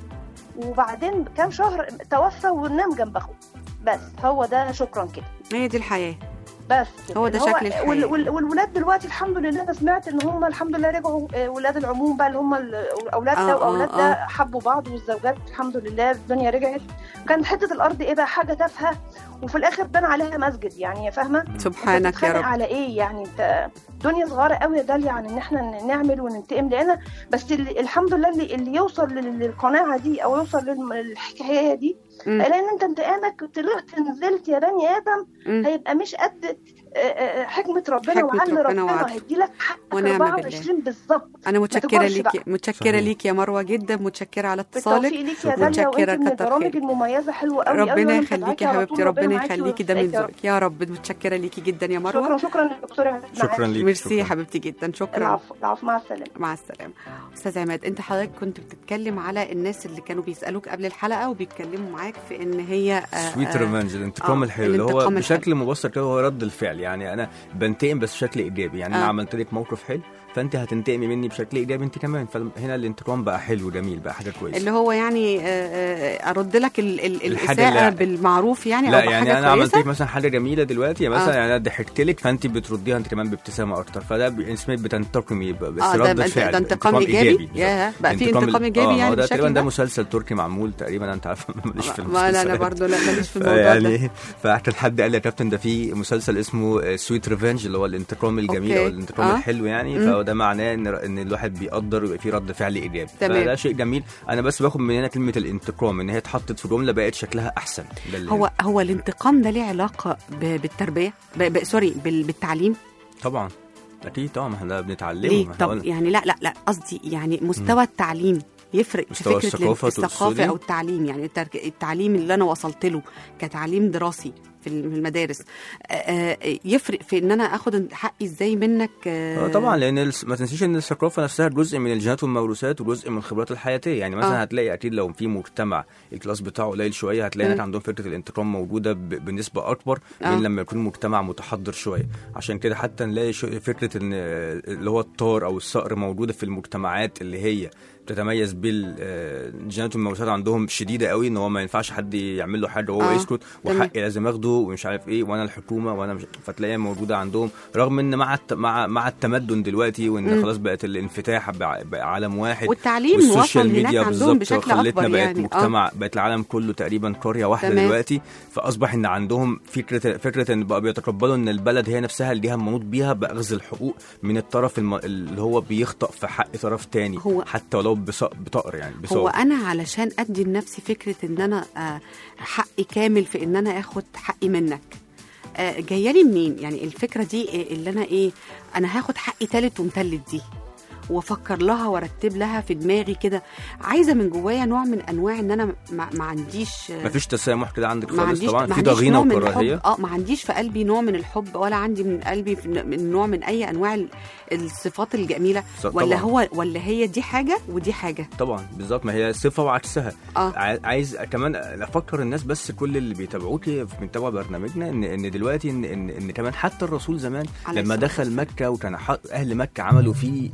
وبعدين كام شهر توفى ونام جنب اخوه بس هو ده شكرا كده هي دي الحياه بس كده. هو ده اللي شكل الحياة. وال- وال- والولاد دلوقتي الحمد لله انا سمعت ان هم الحمد لله رجعوا آه، ولاد العموم بقى اللي هم الاولاد آه، ده آه، واولاد آه. ده حبوا بعض والزوجات الحمد لله الدنيا رجعت كانت حته الارض ايه بقى حاجه تافهه وفي الاخر بان عليها مسجد يعني فاهمه سبحانك يا بتتخانق رب على ايه يعني انت دنيا صغيره قوي يا داليا عن ان احنا ن- نعمل وننتقم لان بس اللي الحمد لله اللي, اللي يوصل لل- للقناعه دي او يوصل للم- للحكايه دي مم. لان انت انتقامك طلعت نزلت يا بني ادم مم. هيبقى مش قد آه، آه، حكمه ربنا حكمة وعدل ربنا ربنا وعدل. هيدي لك حقك ونعم بالله. 24 بالظبط انا متشكره تكبرش ليكي بقى. متشكره صحيح. ليكي يا مروه جدا متشكره على بالتوفيق اتصالك ليك يا شكراً. داليا وانت متشكرة، من كتر البرامج خيرك. المميزه حلوه قوي قوي ربنا وأنا يخليكي متابعاكي يا على حبيبتي طول. ربنا معاكي يخليكي ده من ويوفقك يا رب. ذوقك يا رب متشكره ليكي جدا يا مروه شكرا شكرا دكتور عماد شكرا معاك. ليك ميرسي يا شكراً. حبيبتي جدا شكرا العفو العفو مع السلامه مع السلامه استاذ عماد انت حضرتك كنت بتتكلم على الناس اللي كانوا بيسالوك قبل الحلقه وبيتكلموا معاك في ان هي آه، سويت آه، ريفنج الانتقام آه، الحلو اللي هو الانتقام بشكل مبسط كده هو رد الفعل يعني انا بنتقم بس بشكل ايجابي يعني انا آه. عملت لك موقف حلو فانت هتنتقمي مني بشكل ايجابي انت كمان فهنا الانتقام بقى حلو جميل بقى حاجه كويسه اللي هو يعني آه، آه، ارد لك ال- ال- الحاجة الاساءه اللي- بالمعروف يعني لا او يعني بحاجه انا عملت كويسه لك مثلا حاجه جميله دلوقتي يعني مثلا آه. يعني انا ضحكت لك فانت بترديها انت كمان بابتسامه اكتر فده ب- اسمه بتنتقمي ب- بس اه ده, رد ده, فعل ده انتقام ايجابي ياه بقى في انتقام انتقام ال- ايجابي آه، يعني هو ده بالشكل تقريبا ده ده مسلسل تركي معمول تقريبا انت عارف ماليش في ما لا انا المسلسلات. برضو لا ماليش في الموضوع ده يعني فحتى حد قال لي يا كابتن ده في مسلسل اسمه سويت ريفنج اللي هو الانتقام الجميل أوكي. او الانتقام آه. الحلو يعني مم. فهو ده معناه ان ان الواحد بيقدر ويبقى في رد فعل ايجابي تمام. فده شيء جميل انا بس باخد من هنا كلمه الانتقام ان هي اتحطت في جمله بقت شكلها احسن ده اللي هو هو الانتقام ده ليه علاقه ب- بالتربيه ب- ب- سوري بال- بالتعليم طبعا اكيد طبعا ما احنا بنتعلمه ليه ما احنا طب قلنا. يعني لا لا لا قصدي يعني مستوى التعليم يفرق في مستوى فكره الثقافة الثقافه تقصدي؟ او التعليم يعني الترك- التعليم اللي انا وصلت له كتعليم دراسي في المدارس آه، آه، يفرق في ان انا اخد حقي ازاي منك آه، آه طبعا لان الس- ما تنسيش ان الثقافه نفسها جزء من الجينات والموروثات وجزء من الخبرات الحياتيه يعني مثلا آه. هتلاقي اكيد لو في مجتمع الكلاس بتاعه قليل شويه هتلاقي مم. هناك عندهم فكره الانتقام موجوده ب- بنسبه اكبر آه. من لما يكون مجتمع متحضر شويه عشان كده حتى نلاقي شو- فكره ان آه، اللي هو الطار او الصقر موجوده في المجتمعات اللي هي بتتميز بالجينات والموروثات عندهم شديده قوي ان هو ما ينفعش حد يعمل له حاجه وهو آه. يسكت تمام. وحقي لازم اخده ومش عارف ايه وانا الحكومه وانا مش فتلاقيها موجوده عندهم رغم ان مع الت... مع مع التمدن دلوقتي وان مم. خلاص بقت الانفتاح بقى, بقى عالم واحد والتعليم والسوشيال وصل هناك ميديا عندهم بالظبط بشكل خلتنا اكبر بقت يعني آه. مجتمع بقت العالم كله تقريبا قريه واحده تمام. دلوقتي فاصبح ان عندهم فكره فكره ان بقى بيتقبلوا ان البلد هي نفسها اللي ليها منوط بيها باخذ الحقوق من الطرف الم... اللي هو بيخطأ في حق طرف تاني هو- حتى ولو بص... بطقر يعني هو بصوت انا علشان ادي لنفسي فكره ان انا آه، حقي كامل في ان انا اخد حقي منك آه، جايه لي منين يعني الفكره دي إيه اللي انا ايه انا هاخد حقي تالت ومتلت دي وافكر لها وارتب لها في دماغي كده عايزه من جوايا نوع من انواع ان انا ما, ما عنديش آه، مفيش تسامح كده عندك ما خالص عنديش طبعا ما في عنديش ضغينه نوع من وكراهيه الحب اه ما عنديش في قلبي نوع من الحب ولا عندي من قلبي في- من نوع من اي انواع ال- الصفات الجميله ص- ولا طبعاً. هو ولا هي دي حاجه ودي حاجه طبعا بالظبط ما هي صفه وعكسها اه ع- عايز كمان افكر الناس بس كل اللي بيتابعوكي في بيتابعوا برنامجنا ان ان دلوقتي ان ان, إن كمان حتى الرسول زمان عليه لما الصلاة دخل مكه وكان ح- اهل مكه عملوا فيه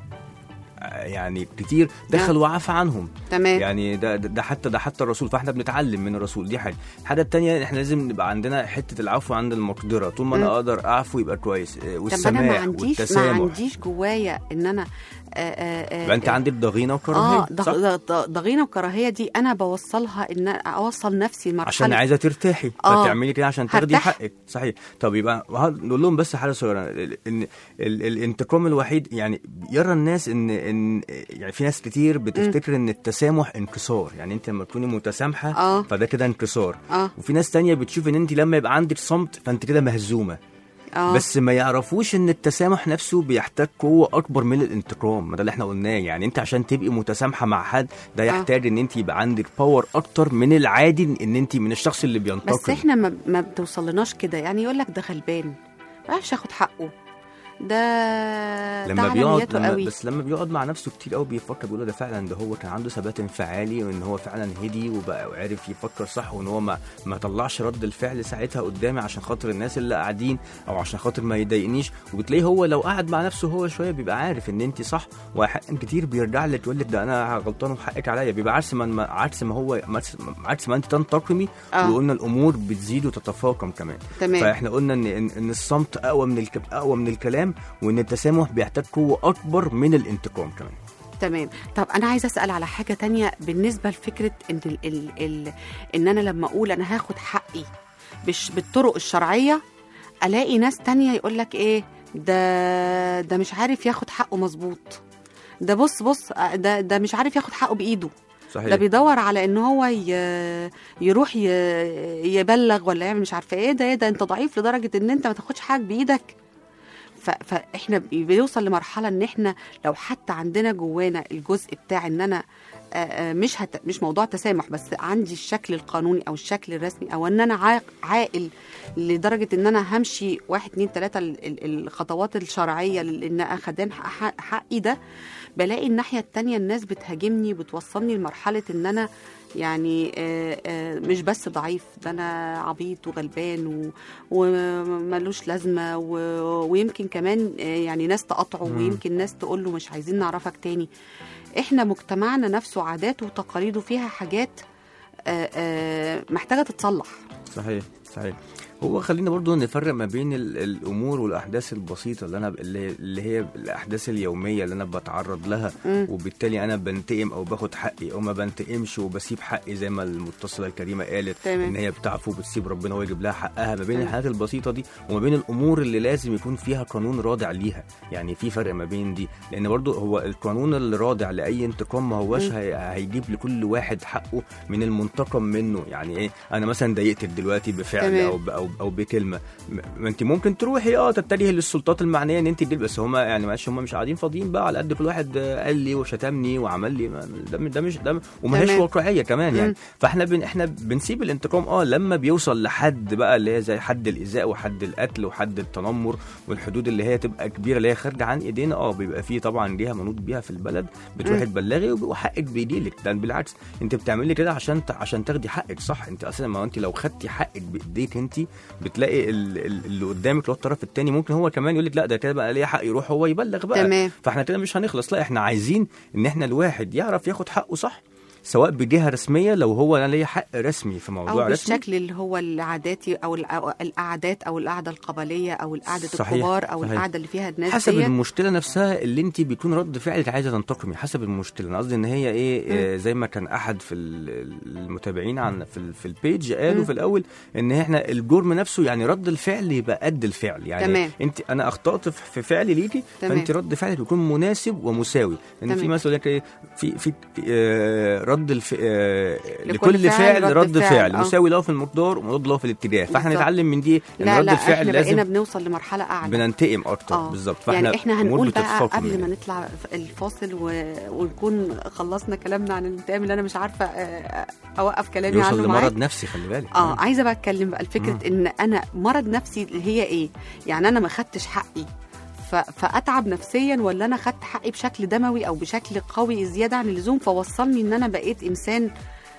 آه، يعني كتير دخل وعفى عنهم تمام يعني ده, ده ده حتى ده حتى الرسول فاحنا بنتعلم من الرسول دي حاجه الحاجه الثانيه احنا لازم نبقى عندنا حته العفو عند المقدره طول ما مم. انا اقدر اعفو يبقى كويس آه، طب انا ما والسماح عنديش ما والتسامح عنديش جوايا ان انا آه، آه، آه، يبقى انت عندك ضغينه وكراهيه اه ضغ- صح؟ ضغ- ضغينه وكراهيه دي انا بوصلها ان أنا اوصل نفسي لمرحله عشان عايزه ترتاحي آه. فتعملي كده عشان تاخدي هرتاح. حقك صحيح طب يبقى وه- نقول لهم بس حاجه صغيره ال- ان ال- الانتقام الوحيد يعني يرى الناس ان ان يعني في ناس كتير بتفتكر ان التسامح انكسار يعني انت لما تكوني متسامحه آه. فده كده انكسار اه وفي ناس تانية بتشوف ان انت لما يبقى عندك صمت فانت كده مهزومه اه بس ما يعرفوش ان التسامح نفسه بيحتاج قوه اكبر من الانتقام ما ده اللي احنا قلناه يعني انت عشان تبقي متسامحه مع حد ده يحتاج ان انت يبقى عندك باور اكتر من العادي ان انت من الشخص اللي بينتقم بس احنا ما, ما بتوصلناش كده يعني يقول لك ده غلبان ما يعرفش ياخد حقه ده ده لما على بيقعد نيته لما قوي بس لما بيقعد مع نفسه كتير قوي بيفكر بيقول ده فعلا ده هو كان عنده ثبات انفعالي وان هو فعلا هدي وبقى وعرف يفكر صح وان هو ما ما طلعش رد الفعل ساعتها قدامي عشان خاطر الناس اللي قاعدين او عشان خاطر ما يضايقنيش وبتلاقيه هو لو قعد مع نفسه هو شويه بيبقى عارف ان انت صح واحيانا كتير بيرجع لك يقول لك ده انا غلطان وحقك عليا بيبقى عكس ما ما- عكس ما هو عكس ما انت تنتقمي آه. وقلنا الامور بتزيد وتتفاقم كمان تمام فاحنا قلنا ان ان, إن الصمت اقوى من الك... اقوى من الكلام وان التسامح بيحتاج قوه اكبر من الانتقام كمان تمام طب انا عايزه اسال على حاجه تانية بالنسبه لفكره ان ال ال ال ان انا لما اقول انا هاخد حقي بش بالطرق الشرعيه الاقي ناس تانية يقول لك ايه ده ده مش عارف ياخد حقه مظبوط ده بص بص ده ده مش عارف ياخد حقه بايده صحيح ده بيدور على ان هو ي- يروح ي- يبلغ ولا يعمل مش عارفه ايه ده ايه ده انت ضعيف لدرجه ان انت ما تاخدش حاجه بايدك ف- فاحنا بيوصل لمرحله ان احنا لو حتى عندنا جوانا الجزء بتاع ان انا آه، آه، مش هت... مش موضوع تسامح بس عندي الشكل القانوني او الشكل الرسمي او ان انا عاق- عاقل لدرجه ان انا همشي واحد اتنين تلاته ال- ال- الخطوات الشرعيه لان اخدان حق- حقي ده بلاقي الناحيه التانيه الناس بتهاجمني وبتوصلني لمرحله ان انا يعني آه، آه، مش بس ضعيف ده انا عبيط وغلبان و- وملوش لازمه و- ويمكن كمان آه، يعني ناس تقاطعه ويمكن ناس تقول له مش عايزين نعرفك تاني احنا مجتمعنا نفسه عاداته وتقاليده فيها حاجات آه، آه، محتاجه تتصلح صحيح صحيح هو خلينا برضو نفرق ما بين ال- الامور والاحداث البسيطه اللي انا اللي, اللي هي الاحداث اليوميه اللي انا بتعرض لها مم. وبالتالي انا بنتقم او باخد حقي او ما بنتقمش وبسيب حقي زي ما المتصله الكريمه قالت تمام. ان هي بتعفو وبتسيب ربنا هو يجيب لها حقها ما بين الحاجات البسيطه دي وما بين الامور اللي لازم يكون فيها قانون رادع ليها يعني في فرق ما بين دي لان برضو هو القانون اللي رادع لاي انتقام ما هوش مم. هي- هيجيب لكل واحد حقه من المنتقم منه يعني ايه انا مثلا ضايقتك دلوقتي بفعل تمام. او ب- او او بكلمه م- ما انت ممكن تروحي اه تتجهي للسلطات المعنيه ان انت دي بس هم يعني معلش هم مش قاعدين فاضيين بقى على قد كل واحد آه، قال لي وشتمني وعمل لي ما- ده ده مش ده وما هيش تمام. واقعيه كمان يعني مم. فاحنا بن احنا بنسيب الانتقام اه لما بيوصل لحد بقى اللي هي زي حد الايذاء وحد القتل وحد التنمر والحدود اللي هي تبقى كبيره اللي هي خارجه عن ايدينا اه بيبقى فيه طبعا ليها منوط بيها في البلد بتروحي مم. تبلغي وب- وحقك بيجيلك ده بالعكس انت بتعملي كده عشان ت- عشان تاخدي حقك صح انت اصلا ما هو انت لو خدتي حقك بايديك انت بتلاقي ال- ال- اللي قدامك اللي هو الطرف الثاني ممكن هو كمان يقول لك لا ده كده بقى ليه حق يروح هو يبلغ بقى تمام. فاحنا كده مش هنخلص لا احنا عايزين ان احنا الواحد يعرف ياخد حقه صح سواء بجهه رسميه لو هو انا ليا حق رسمي في موضوع او رسمي بالشكل اللي هو العاداتي او الع- أو القعدات او القعده القبليه او القعده صحيح، الكبار او صحيح. القعده اللي فيها الناس حسب ديت. المشكله نفسها اللي انت بيكون رد فعلك عايزه تنتقمي حسب المشكله انا قصدي ان هي ايه آه زي ما كان احد في ال- المتابعين عن في, ال- في البيج قالوا مم. في الاول ان احنا الجرم نفسه يعني رد الفعل يبقى قد الفعل يعني تمام. انت انا اخطات في في فعلي ليكي تمام. فانت رد فعلك يكون مناسب ومساوي لان في تمام. مثلا يقول لك ايه في في في، آه رد الف... آه لكل لكل فعل فعل رد رد فعل، فعل آه. مساوي له في المقدار ومضاد له في الاتجاه فاحنا بالظبط. نتعلم من دي ان لا رد لا الفعل احنا لازم بقينا بنوصل لمرحله اعلى بننتقم اكتر اه بالظبط فاحنا يعني احنا الأمور هنقول بقى بتتفاقم قبل يعني. ما نطلع الفاصل و... ونكون خلصنا كلامنا عن الانتقام اللي انا مش عارفه آه، اوقف كلامي يوصل عنه معاك لمرض نفسي خلي بالك اه عايزه بقى اتكلم بقى الفكره ان انا مرض نفسي اللي هي ايه يعني انا ما خدتش حقي ف... فاتعب نفسيا ولا انا خدت حقي بشكل دموي او بشكل قوي زياده عن اللزوم فوصلني ان انا بقيت انسان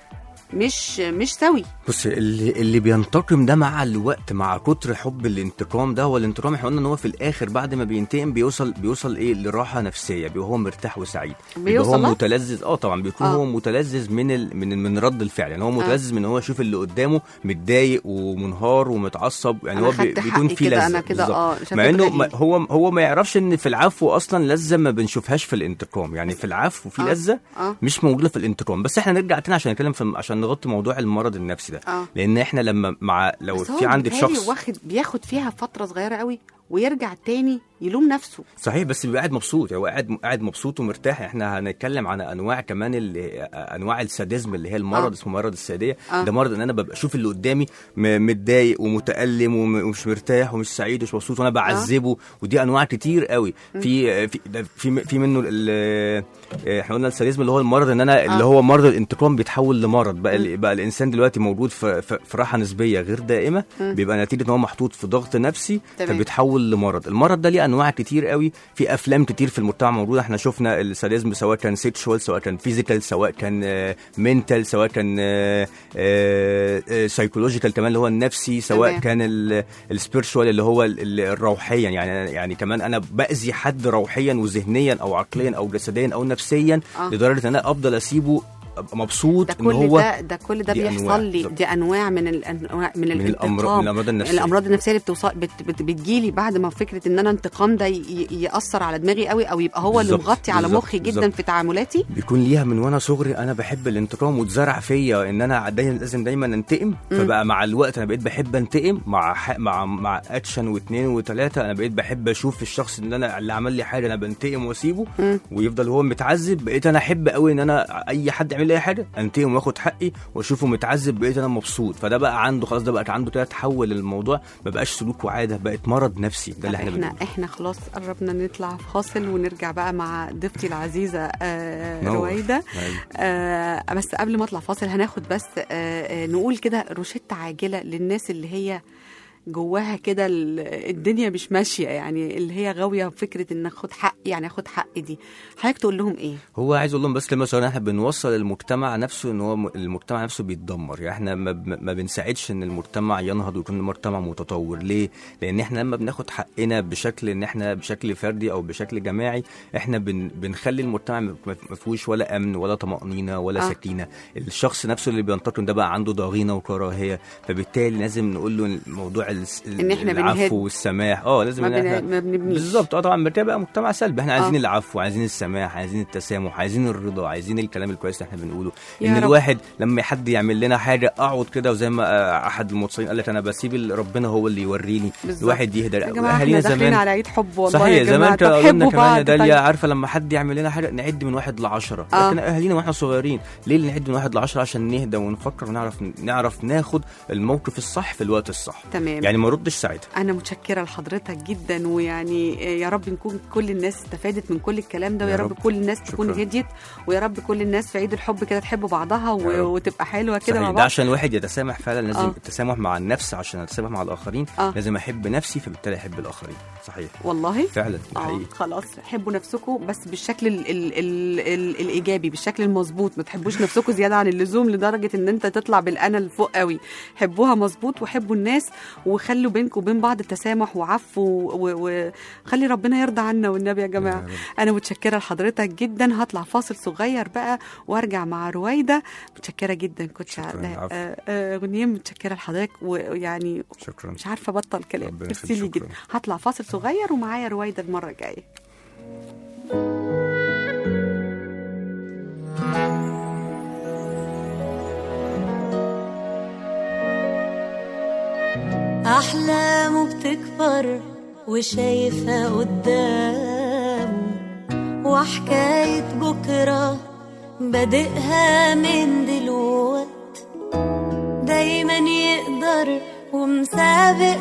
مش مش سوي بص اللي, اللي بينتقم ده مع الوقت مع كتر حب الانتقام ده هو الانتقام احنا قلنا ان هو في الاخر بعد ما بينتقم بيوصل بيوصل ايه لراحه نفسيه بيبقى هو مرتاح وسعيد بيبقى بيوصل هو لها؟ متلذذ اه طبعا بيكون آه. هو متلذذ من ال... من من رد الفعل يعني هو متلذذ من ان هو يشوف اللي قدامه متضايق ومنهار ومتعصب يعني أنا هو بي... خدت بيكون حقي فيه كده، لذه أنا كده بالظبط. آه، شافت مع انه غريب. ما هو هو ما يعرفش ان في العفو اصلا لذه ما بنشوفهاش في الانتقام يعني في العفو في آه. لذه اه مش موجوده في الانتقام بس احنا نرجع تاني عشان نتكلم في عشان نغطي موضوع المرض النفسي ده اه لان احنا لما مع لو بس هو في عندك بيتهيألي شخص واخد بياخد فيها فتره صغيره قوي ويرجع تاني يلوم نفسه صحيح بس بيبقى قاعد مبسوط هو قاعد قاعد مبسوط ومرتاح احنا هنتكلم عن انواع كمان اللي انواع الساديزم اللي هي المرض آه. اسمه مرض الساديه آه. ده مرض ان انا ببقى اشوف اللي قدامي م- متضايق ومتالم وم- ومش مرتاح ومش سعيد ومش مبسوط وانا بعذبه ودي انواع كتير قوي في في ده في في منه ال- احنا قلنا الساديزم اللي هو المرض ان انا اللي آه. هو مرض الانتقام بيتحول لمرض بقى ال- بقى الانسان دلوقتي موجود في في في راحه نسبيه غير دائمه بيبقى نتيجه ان هو محطوط في ضغط نفسي تمام. فبيتحول لمرض المرض ده ليه انواع كتير قوي في افلام كتير في المجتمع موجوده احنا شفنا الساديزم سواء كان سيكشوال سواء كان فيزيكال سواء كان منتال سواء كان سايكولوجيكال كمان اللي هو النفسي سواء تمام. كان السبيرشوال اللي هو ال- ال- الروحيا يعني يعني كمان انا باذي حد روحيا وذهنيا او عقليا او جسديا او نفسيا آه. لدرجه ان انا افضل اسيبه ابقى مبسوط ده ان كل هو ده ده كل ده دي أنواع بيحصل لي بالظبط. دي انواع من الانواع من, من الامراض الانتقام من الامراض النفسيه الامراض النفسيه اللي بتوصل بت بت بتجيلي بعد ما فكره ان انا انتقام ده ي- ي- ياثر على دماغي قوي او يبقى هو اللي بالظبط، مغطي على بالظبط، مخي جدا بالظبط. في تعاملاتي بيكون ليها من وانا صغري انا بحب الانتقام واتزرع فيا ان انا دايما لازم دايما انتقم فبقى مع الوقت انا بقيت بحب انتقم مع ح... مع مع اكشن واثنين وثلاثه انا بقيت بحب اشوف الشخص اللي انا اللي عمل لي حاجه انا بنتقم واسيبه مم. ويفضل هو متعذب بقيت انا احب قوي ان انا اي حد يعمل لي اي حاجه انتقم واخد حقي واشوفه متعذب بقيت انا مبسوط فده بقى عنده خلاص ده بقى عنده كده تحول الموضوع ما بقاش سلوك وعاده بقت مرض نفسي ده اللي احنا احنا بنقوله. احنا خلاص قربنا نطلع فاصل ونرجع بقى مع ضيفتي العزيزه آه نور. رويده أيوة. آه بس قبل ما اطلع فاصل هناخد بس آه آه نقول كده روشته عاجله للناس اللي هي جواها كده ال- الدنيا مش ماشيه يعني اللي هي غاويه فكره ان اخد حق يعني اخد حق دي حضرتك تقول لهم ايه هو عايز اقول لهم بس لما مثلا احنا بنوصل المجتمع نفسه ان هو م- المجتمع نفسه بيتدمر يعني احنا ما, ب- ما بنساعدش ان المجتمع ينهض ويكون مجتمع متطور ليه لان احنا لما بناخد حقنا بشكل ان احنا بشكل فردي او بشكل جماعي احنا بن بنخلي المجتمع ما ما فيهوش ولا امن ولا طمانينه ولا آه. آه. سكينه الشخص نفسه اللي بينتقم ده بقى عنده ضغينه وكراهيه فبالتالي لازم نقول له موضوع الس- إن إحنا بنهد. العفو والسماح اه لازم ما, إن إحنا بن... ما بنبنيش بالظبط اه طبعا بتبقى مجتمع سلبي احنا عايزين آه. آه. العفو عايزين السماح عايزين التسامح عايزين الرضا عايزين الكلام الكويس اللي احنا بنقوله يا ان رب. الواحد لما حد يعمل لنا حاجه اقعد كده وزي ما آه، احد المتصلين قال لك انا بسيب ال- ربنا هو اللي يوريني بالظبط. الواحد يهدى يا جماعه احنا اهالينا داخلين زمان على عيد حب والله صحيح يا زي ما جماعه انت طب قلنا حبوا كمان يا بعض داليا طيب. عارفه لما حد يعمل لنا حاجه نعد من واحد لعشرة آه. لكن اهالينا واحنا صغيرين ليه اللي نعد من واحد لعشرة عشان نهدى ونفكر ونعرف نعرف ناخد الموقف الصح في الوقت الصح تمام يعني ما نردش ساعتها انا متشكره لحضرتك جدا ويعني يا رب نكون كل الناس استفادت من كل الكلام ده ويا يا رب رب. كل الناس تكون شكراً. هديت ويا رب كل الناس في عيد الحب كده تحب بعضها و... يا رب. وتبقى حلوه كده صحيح مع ده بعض عشان الواحد يتسامح فعلا لازم آه. آه. التسامح مع النفس عشان اتسامح مع الاخرين آه. آه. لازم احب نفسي فبالتالي احب الاخرين صحيح والله فعلا ده اه حقيقي خلاص حبوا نفسكم بس بالشكل ال ال ال ال الايجابي بالشكل المظبوط ما تحبوش نفسكم زياده عن اللزوم لدرجه ان انت تطلع بالانا لفوق قوي حبوها مظبوط وحبوا الناس وخلوا بينكم وبين بعض تسامح وعفو و- وخلي ربنا يرضى عنا والنبي يا جماعه يا رب. انا متشكره لحضرتك جدا هطلع فاصل صغير بقى وارجع مع رويده متشكره جدا كنت شكراً، ده- العفو. آه، آه، غنيم متشكره لحضرتك ويعني شكرا مش عارفه ابطل كلام ربنا ميرسي يخليك، لي شكراً. جدا هطلع فاصل صغير ومعايا رويده المره الجايه أحلامه بتكبر وشايفها قدامه وحكاية بكرة بادئها من دلوقت دايما يقدر ومسابق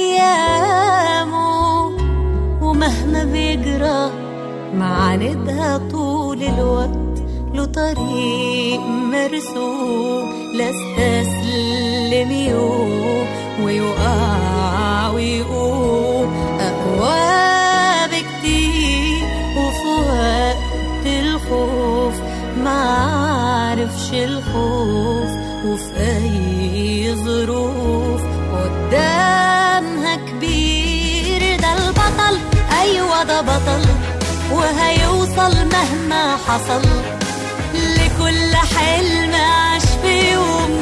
أيامه ومهما بيجرى معاندها طول الوقت له طريق مرسوم لا استسلم يوم ويقع ويقوم أقوى بكتير وفي وقت الخوف معرفش الخوف وفي أي ظروف قدامها كبير ده البطل أيوة ده بطل وهيوصل مهما حصل لكل حلم عاش في يوم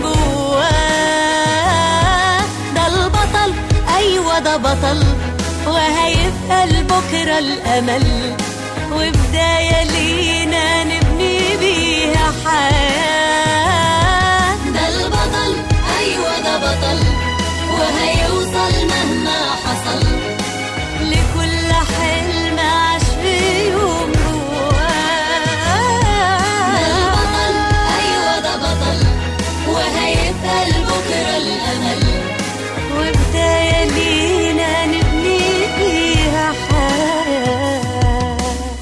جواه ده البطل أيوة ده بطل وهيبقى لبكرة الأمل وبداية لينا نبني بيها حياة ده البطل أيوة ده بطل وهيوصل مهما حصل لكل حلم عاش في يوم جواه ده البطل أيوة ده بطل وهيبقى لبكرة الأمل وبداية لينا نبني فيها حياة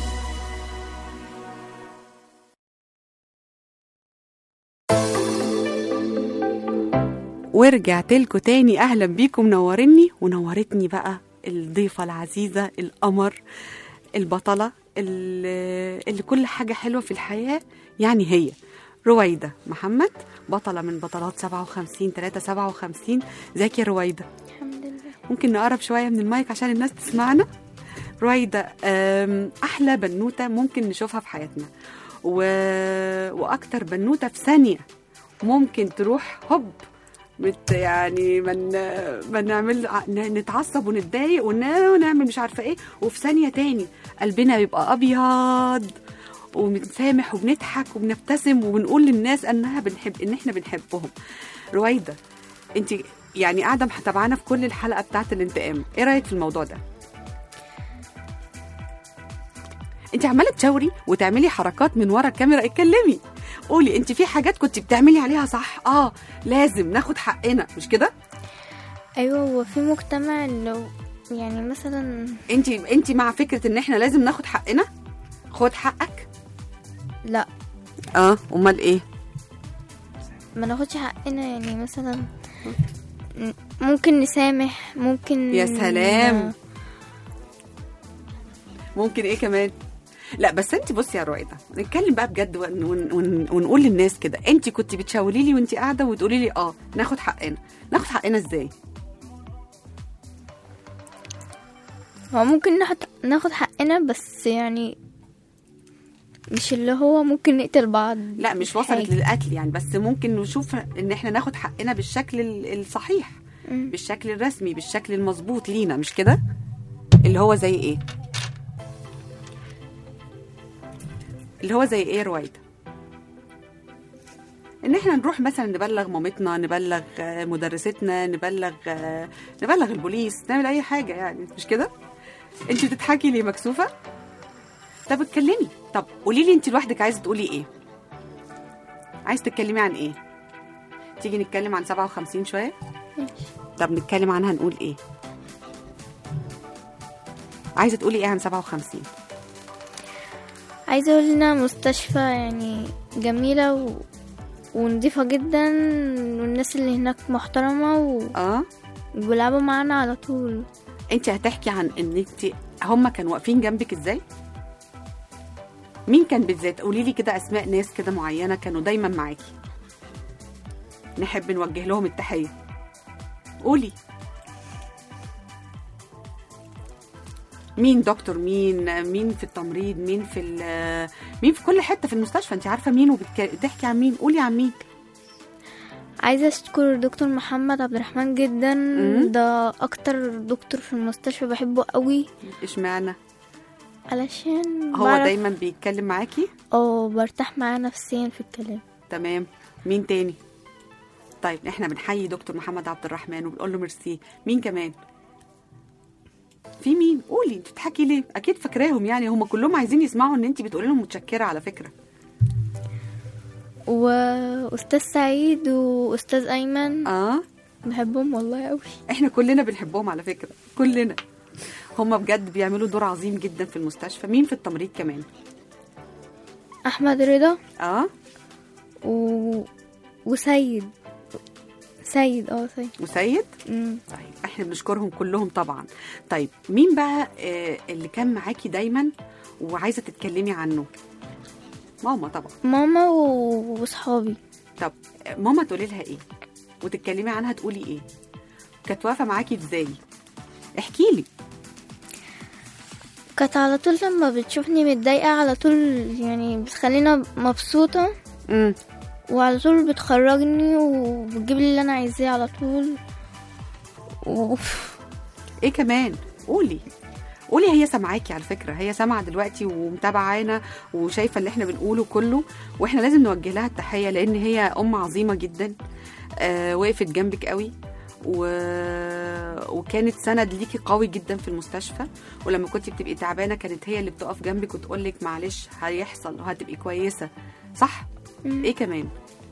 ورجعت لكم تاني اهلا بيكم منورني ونورتني بقى الضيفه العزيزه القمر البطله اللي, اللي كل حاجه حلوه في الحياه يعني هي رويده محمد بطله من بطلات 57 3 57 ازيك يا رويده الحمد لله ممكن نقرب شويه من المايك عشان الناس تسمعنا رويده أم، احلى بنوته ممكن نشوفها في حياتنا و... واكتر بنوته في ثانيه ممكن تروح هوب مت يعني من ما نعمل ع- ن- نتعصب ونتضايق ون- ونعمل مش عارفه ايه وفي ثانيه تاني قلبنا بيبقى ابيض وبنسامح وبنضحك وبنبتسم وبنقول للناس انها بنحب ان احنا بنحبهم رويده انت يعني قاعده متابعانا في كل الحلقه بتاعت الانتقام ايه رايك في الموضوع ده انت عماله تشاوري وتعملي حركات من ورا الكاميرا اتكلمي قولي انت في حاجات كنت بتعملي عليها صح اه لازم ناخد حقنا مش كده ايوه هو في مجتمع لو يعني مثلا انت انت مع فكره ان احنا لازم ناخد حقنا خد حقك لا اه امال ايه ما ناخدش حقنا يعني مثلا ن- ممكن نسامح ممكن يا سلام. ممكن ايه كمان لا بس انت بصي يا رويده نتكلم بقى بجد ون ون ون ونقول للناس كده انت كنت بتشاوري لي وانت قاعده وتقولي لي اه ناخد حقنا ناخد حقنا ازاي هو ممكن ناخد ناخد حقنا بس يعني مش اللي هو ممكن نقتل بعض لا مش وصلت حاجة. للقتل يعني بس ممكن نشوف ان احنا ناخد حقنا بالشكل ال- الصحيح مم. بالشكل الرسمي بالشكل المظبوط لينا مش كده اللي هو زي ايه اللي هو زي ايه يا رويده ان احنا نروح مثلا نبلغ مامتنا نبلغ آه، مدرستنا نبلغ آه، نبلغ البوليس نعمل اي حاجه يعني مش كده انت بتضحكي ليه مكسوفه طب اتكلمي طب قولي لي انت لوحدك عايزه تقولي ايه عايز تتكلمي عن ايه تيجي نتكلم عن 57 شويه طب نتكلم عنها نقول ايه عايزه تقولي ايه عن 57 عايزة اقول انها مستشفى يعني جميلة و... ونضيفة جدا والناس اللي هناك محترمة و... اه وبيلعبوا معانا على طول انت هتحكي عن ان انت هم كانوا واقفين جنبك ازاي مين كان بالذات قولي لي كده اسماء ناس كده معينه كانوا دايما معاكي نحب نوجه لهم التحيه قولي مين دكتور مين مين في التمريض مين في ال- مين في كل حته في المستشفى انت عارفه مين وبتحكي عن مين قولي عن مين عايزة اشكر دكتور محمد عبد الرحمن جدا مم. ده اكتر دكتور في المستشفى بحبه قوي اشمعنى علشان هو بعرف- دايما بيتكلم معاكي اه برتاح معاه نفسيا في الكلام تمام مين تاني طيب احنا بنحيي دكتور محمد عبد الرحمن وبنقول له ميرسي مين كمان في مين قولي انت بتضحكي ليه اكيد فاكراهم يعني هم كلهم عايزين يسمعوا ان انت بتقولي لهم متشكره على فكره واستاذ سعيد واستاذ ايمن اه بحبهم والله قوي احنا كلنا بنحبهم على فكره كلنا هم بجد بيعملوا دور عظيم جدا في المستشفى مين في التمريض كمان احمد رضا اه و... وسيد سيد اه سيد وسيد مم. طيب احنا بنشكرهم كلهم طبعا طيب مين بقى آه اللي كان معاكي دايما وعايزه تتكلمي عنه ماما طبعا ماما و- وصحابي طب ماما تقولي لها ايه وتتكلمي عنها تقولي ايه كانت واقفه معاكي ازاي احكي لي كانت على طول لما بتشوفني متضايقة على طول يعني بتخلينا مبسوطة امم وعلى طول بتخرجني وبتجيب لي اللي انا عايزاه على طول و... ايه كمان قولي قولي هي سامعاكي على فكره هي سامعه دلوقتي ومتابعانا وشايفه اللي احنا بنقوله كله واحنا لازم نوجه لها التحيه لان هي ام عظيمه جدا آه وقفت جنبك قوي و... وكانت سند ليكي قوي جدا في المستشفى ولما كنت بتبقي تعبانه كانت هي اللي بتقف جنبك وتقول لك معلش هيحصل وهتبقي كويسه صح مم. ايه كمان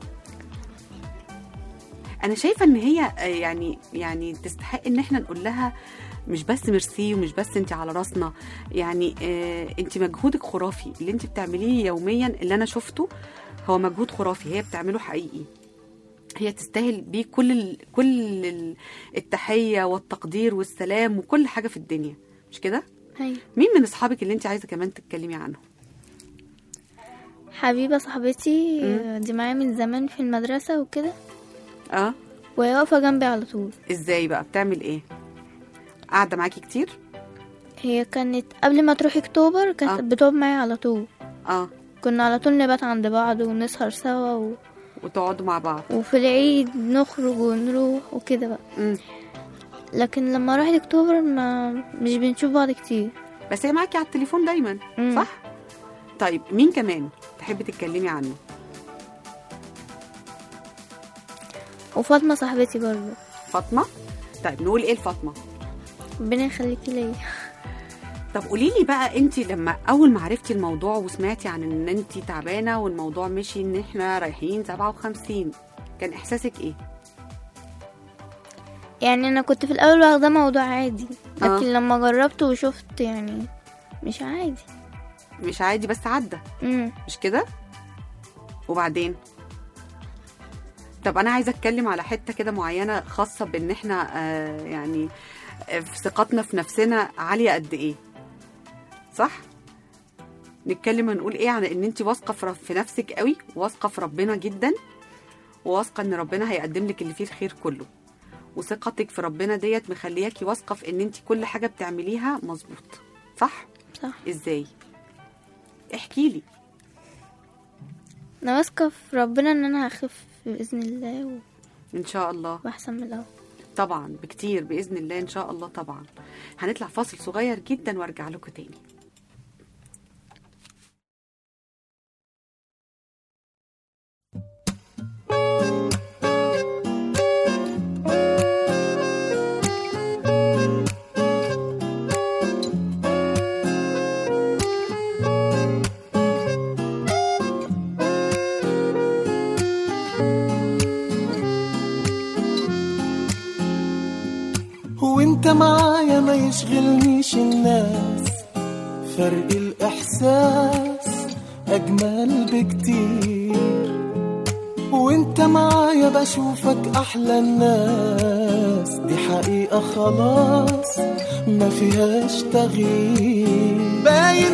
انا شايفه ان هي آه، يعني يعني تستحق ان احنا نقول لها مش بس ميرسي ومش بس انت على راسنا يعني آه انت مجهودك خرافي اللي انت بتعمليه يوميا اللي انا شفته هو مجهود خرافي هي بتعمله حقيقي هي تستاهل بيه كل ال... كل ال- التحيه والتقدير والسلام وكل حاجه في الدنيا مش كده هاي مين من اصحابك اللي انت عايزه كمان تتكلمي عنهم حبيبة صاحبتي دي معايا من زمان في المدرسة وكده اه وهي واقفة جنبي على طول ازاي بقى بتعمل ايه قاعده معاكي كتير هي كانت قبل ما تروح اكتوبر كانت آه. بتقعد معايا على طول اه كنا على طول نبات عند بعض ونسهر سوا و... وتقعدوا مع بعض وفي العيد نخرج ونروح وكده بقى مم. لكن لما راحت اكتوبر ما مش بنشوف بعض كتير بس هي معاكي على التليفون دايما مم. صح طيب مين كمان تحبي تتكلمي عنه وفاطمة صاحبتي برضه فاطمه طيب نقول ايه لفاطمه ربنا يخليكي ليا طب قولي لي بقى انت لما اول ما عرفتي الموضوع وسمعتي عن ان انت تعبانه والموضوع مشي ان احنا رايحين 57 كان احساسك ايه يعني انا كنت في الاول واخده موضوع عادي لكن آه. لما جربت وشفت يعني مش عادي مش عادي بس عدى امم مش كده وبعدين طب انا عايزه اتكلم على حته كده معينه خاصه بان احنا آه يعني آه، في ثقتنا في نفسنا عاليه قد ايه صح نتكلم ونقول ايه عن ان انت واثقه في في نفسك قوي واثقه في ربنا جدا وواثقه ان ربنا هيقدم لك اللي فيه الخير كله وثقتك في ربنا ديت مخلياكي واثقه في ان انت كل حاجه بتعمليها مظبوط صح صح ازاي احكي لي انا واثقه في ربنا ان انا هخف باذن الله و- ان شاء الله واحسن من الاول طبعا بكتير باذن الله ان شاء الله طبعا هنطلع فاصل صغير جدا وارجع لكم تاني وانت معايا ما يشغلنيش الناس فرق الإحساس أجمل بكتير وانت معايا بشوفك أحلى الناس دي حقيقة خلاص ما فيهاش تغيير باين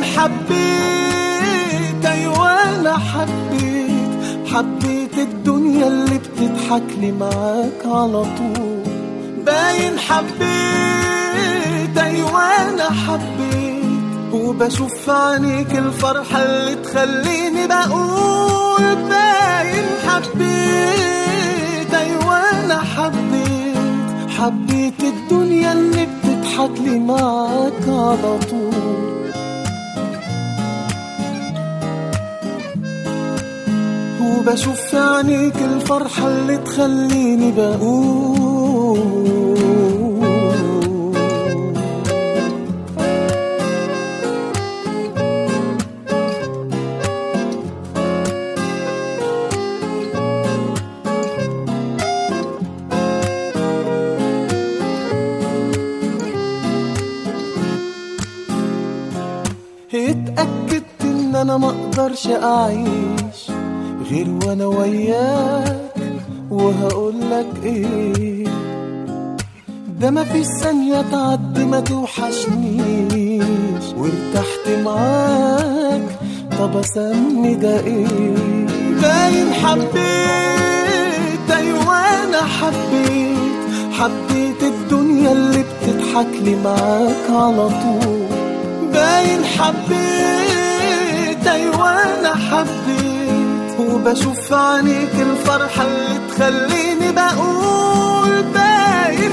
حبيت أيوة أنا حبيت حبيت الدنيا اللي بتضحك لي معاك على طول باين حبيت أيوة أنا حبيت وبشوف في عينيك الفرحة اللي تخليني بقول باين حبيت أيوة أنا حبيت حبيت الدنيا اللي بتضحك لي معاك على طول وبشوف في عينيك الفرحة اللي تخليني بقول اتأكدت ان انا مقدرش اعيش غير وانا وياك وهقولك ايه ده ما فيش ثانية تعدي ما توحشنيش وارتحت معاك طب اسمي ده ايه باين حبيت ايوه انا حبيت حبيت الدنيا اللي بتضحك لي معاك على طول باين حبيت ايوه انا حبيت وبشوف في عينيك الفرحة اللي تخليني بقول باين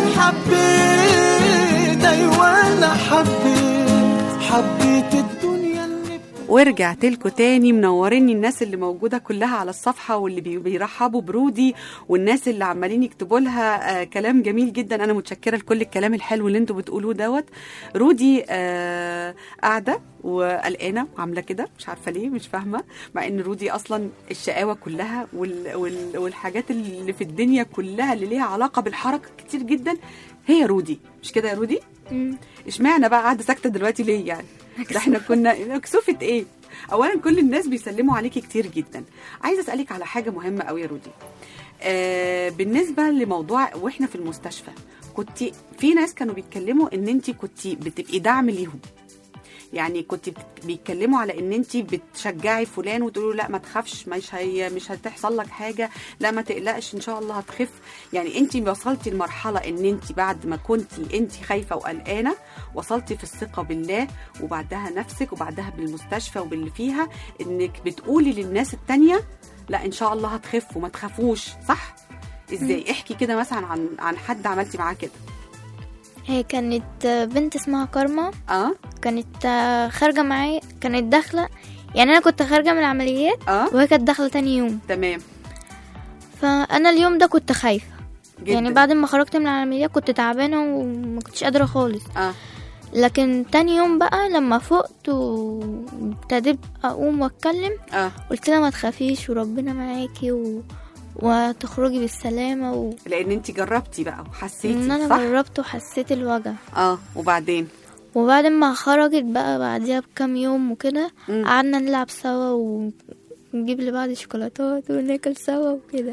حبيت ايوه انا حبيت حبيت الدنيا اللي ورجعت لكم تاني منوريني الناس اللي موجوده كلها على الصفحه واللي بي- بيرحبوا برودي والناس اللي عمالين يكتبوا لها آه كلام جميل جدا انا متشكره لكل الكلام الحلو اللي انتوا بتقولوه دوت رودي آه قاعده وقلقانه وعامله كده مش عارفه ليه مش فاهمه مع ان رودي اصلا الشقاوه كلها وال وال والحاجات اللي في الدنيا كلها اللي ليها علاقه بالحركه كتير جدا هي رودي مش كده يا رودي مم. اشمعنى بقى قاعده ساكته دلوقتي ليه يعني ده احنا كنا مكسوفه ايه اولا كل الناس بيسلموا عليكي كتير جدا عايزه اسالك على حاجه مهمه قوي يا رودي آه بالنسبه لموضوع واحنا في المستشفى كنت في ناس كانوا بيتكلموا ان انت كنت بتبقي دعم ليهم يعني كنت بت- بيتكلموا على ان انت بتشجعي فلان وتقولوا لا ما تخافش مش هي مش هتحصل لك حاجه لا ما تقلقش ان شاء الله هتخف يعني انت وصلتي لمرحله ان انت بعد ما كنتي انت خايفه وقلقانه وصلتي في الثقه بالله وبعدها نفسك وبعدها بالمستشفى وباللي فيها انك بتقولي للناس التانية لا ان شاء الله هتخف وما تخافوش صح ازاي احكي كده مثلا عن عن حد عملتي معاه كده هي كانت بنت اسمها كارما اه كانت آه، خارجة معايا كانت داخلة يعني أنا كنت خارجة من العمليات اه وهي كانت داخلة تاني يوم تمام فأنا اليوم ده كنت خايفة جدا يعني بعد ما خرجت من العملية كنت تعبانة وما كنتش قادرة خالص اه لكن تاني يوم بقى لما فقت وابتديت أقوم وأتكلم اه قلت لها ما تخافيش وربنا معاكي و... وتخرجي بالسلامة و... لان انت جربتي بقى وحسيتي ان انا صح جربت وحسيت الوجع اه وبعدين وبعد ما خرجت بقى بعديها بكام يوم وكده مم. قعدنا نلعب سوا ونجيب لبعض شوكولاتات وناكل سوا وكده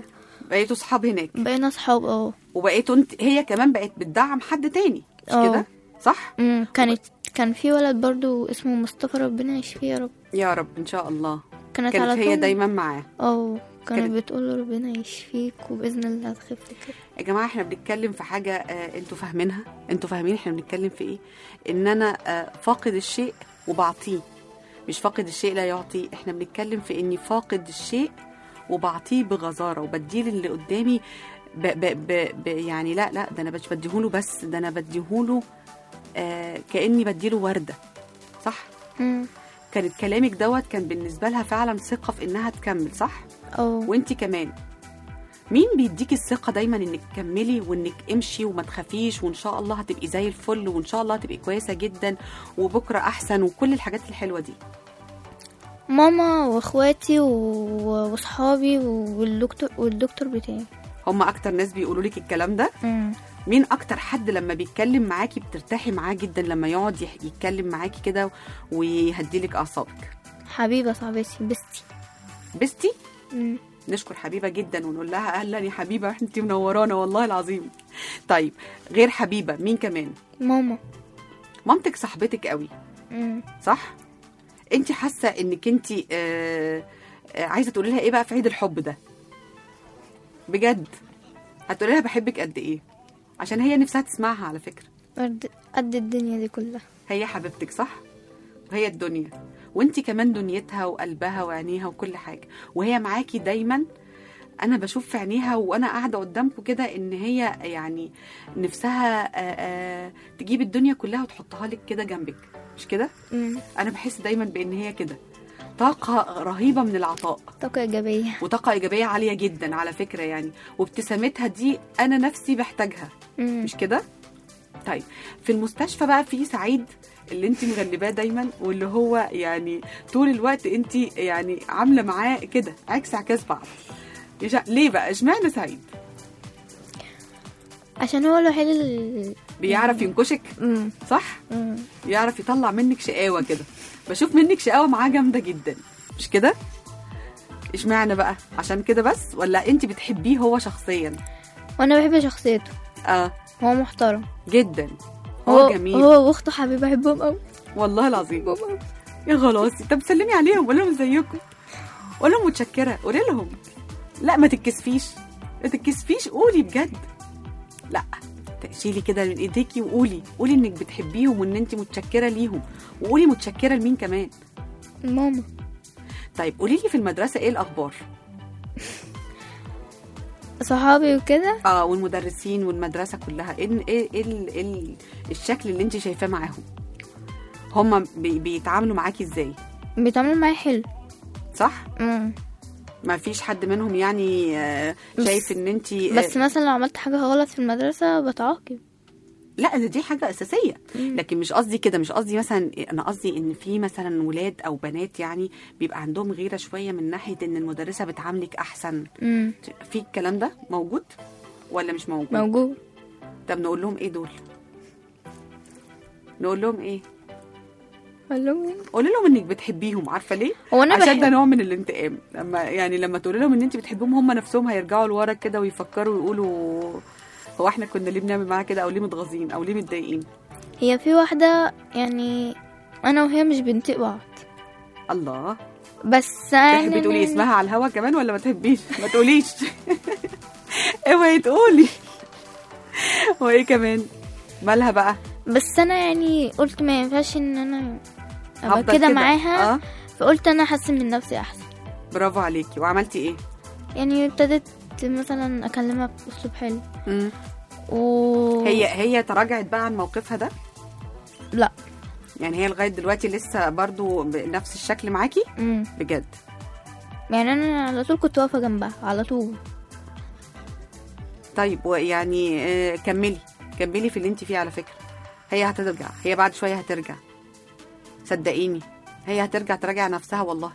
بقيتوا صحاب هناك بقينا اصحاب اه وبقيتوا انت هي كمان بقت بتدعم حد تاني مش اه. كده صح أمم، كانت كان في ولد برضو اسمه مصطفى ربنا يشفيه يا رب يا رب ان شاء الله كانت, كانت على هي طول دايما معاه اه كانت كانت- بتقول له ربنا يشفيك وباذن الله هتخف كده يا جماعه احنا بنتكلم في حاجه آه انتوا فاهمينها انتوا فاهمين احنا بنتكلم في ايه ان انا آه فاقد الشيء وبعطيه مش فاقد الشيء لا يعطي احنا بنتكلم في اني فاقد الشيء وبعطيه بغزاره وبديه اللي قدامي ب ب ب ب يعني لا لا ده انا مش بديهوله بس ده انا بديهوله آه كاني بديله ورده صح أمم، كانت كلامك دوت كان بالنسبه لها فعلا ثقه في انها تكمل صح اه وانت كمان مين بيديكي الثقة دايما انك تكملي وانك امشي وما تخافيش وان شاء الله هتبقي زي الفل وان شاء الله هتبقي كويسة جدا وبكرة احسن وكل الحاجات الحلوة دي ماما واخواتي و- واصحابي والدكتور والدكتور بتاعي هم اكتر ناس بيقولوا لك الكلام ده أمم، مين اكتر حد لما بيتكلم معاكي بترتاحي معاه جدا لما يقعد يح- يتكلم معاكي كده ويهديلك اعصابك حبيبه صاحبتي بستي بستي أمم، نشكر حبيبه جدا ونقول لها اهلا يا حبيبه انت منورانا والله العظيم طيب غير حبيبه مين كمان ماما مامتك صاحبتك قوي أمم، صح انت حاسه انك انت آه آه عايزه تقولي لها ايه بقى في عيد الحب ده بجد هتقولي لها بحبك قد ايه عشان هي نفسها تسمعها على فكره قد قد الدنيا دي كلها هي حبيبتك صح وهي الدنيا وانت كمان دنيتها وقلبها وعينيها وكل حاجه وهي معاكي دايما انا بشوف في عينيها وانا قاعده قدامكم كده ان هي يعني نفسها آه آه تجيب الدنيا كلها وتحطها لك كده جنبك مش كده أمم، انا بحس دايما بان هي كده طاقه رهيبه من العطاء طاقه ايجابيه وطاقه ايجابيه عاليه جدا على فكره يعني وابتسامتها دي انا نفسي بحتاجها أمم، مش كده طيب في المستشفى بقى في سعيد اللي انت مغلباه دايما واللي هو يعني طول الوقت انت يعني عامله معاه كده عكس عكاس بعض يش- ليه بقى اشمعنى سعيد عشان هو الوحيد اللي بيعرف ينكشك أمم، صح أمم، يعرف يطلع منك شقاوه كده بشوف منك شقاوه معاه جامده جدا مش كده اشمعنى بقى عشان كده بس ولا انت بتحبيه هو شخصيا وانا بحب شخصيته اه هو محترم جدا هو جميل هو واخته حبيبه بحبهم قوي والله العظيم يا خلاص طب سلمي عليهم قول لهم ازيكم قول لهم متشكره قولي لهم لا ما تتكسفيش ما تتكسفيش قولي بجد لا شيلي كده من ايديكي وقولي قولي انك بتحبيهم وان انت متشكره ليهم وقولي متشكره لمين كمان ماما طيب قولي لي في المدرسه ايه الاخبار صحابي وكده اه والمدرسين والمدرسه كلها ايه ايه ايه ال- إيه ال- الشكل اللي انت شايفاه معاهم هم بي بيتعاملوا معاكي ازاي بيتعاملوا معايا حلو صح أمم. ما فيش حد منهم يعني آه، بس- شايف ان انت بس مثلا لو عملت حاجه غلط في المدرسه بتعاقب لا ده دي حاجه اساسيه لكن مش قصدي كده مش قصدي مثلا انا قصدي ان في مثلا ولاد او بنات يعني بيبقى عندهم غيره شويه من ناحيه ان المدرسه بتعاملك احسن أمم، في الكلام ده موجود ولا مش موجود موجود طب نقول لهم ايه دول نقول لهم ايه أقول لهم إيه؟ قولي لهم انك بتحبيهم عارفه ليه هو انا عشان ده بحب نوع من الانتقام لما يعني لما تقولي لهم ان انت بتحبيهم هم نفسهم هيرجعوا لورا كده ويفكروا ويقولوا هو احنا كنا ليه بنعمل معاها كده او ليه متغاظين او ليه متضايقين هي في واحده يعني انا وهي مش بنطيق بعض الله بس انا تحبي تقولي اسمها على الهوا كمان ولا ما تحبيش ما تقوليش اوعي تقولي وايه كمان مالها بقى بس انا يعني قلت ما ينفعش ان انا ابقى هفضل كده معاها اه فقلت انا احسن من نفسي احسن برافو عليكي وعملتي ايه يعني ابتديت مثلا اكلمها باسلوب حلو مم. و هي هي تراجعت بقى عن موقفها ده لا يعني هي لغايه دلوقتي لسه برضو بنفس الشكل معاكي مم. بجد يعني انا على طول كنت واقفه جنبها على طول طيب ويعني آه، كملي كملي في اللي انت فيه على فكره هي هترجع هي بعد شويه هترجع صدقيني هي هترجع تراجع نفسها والله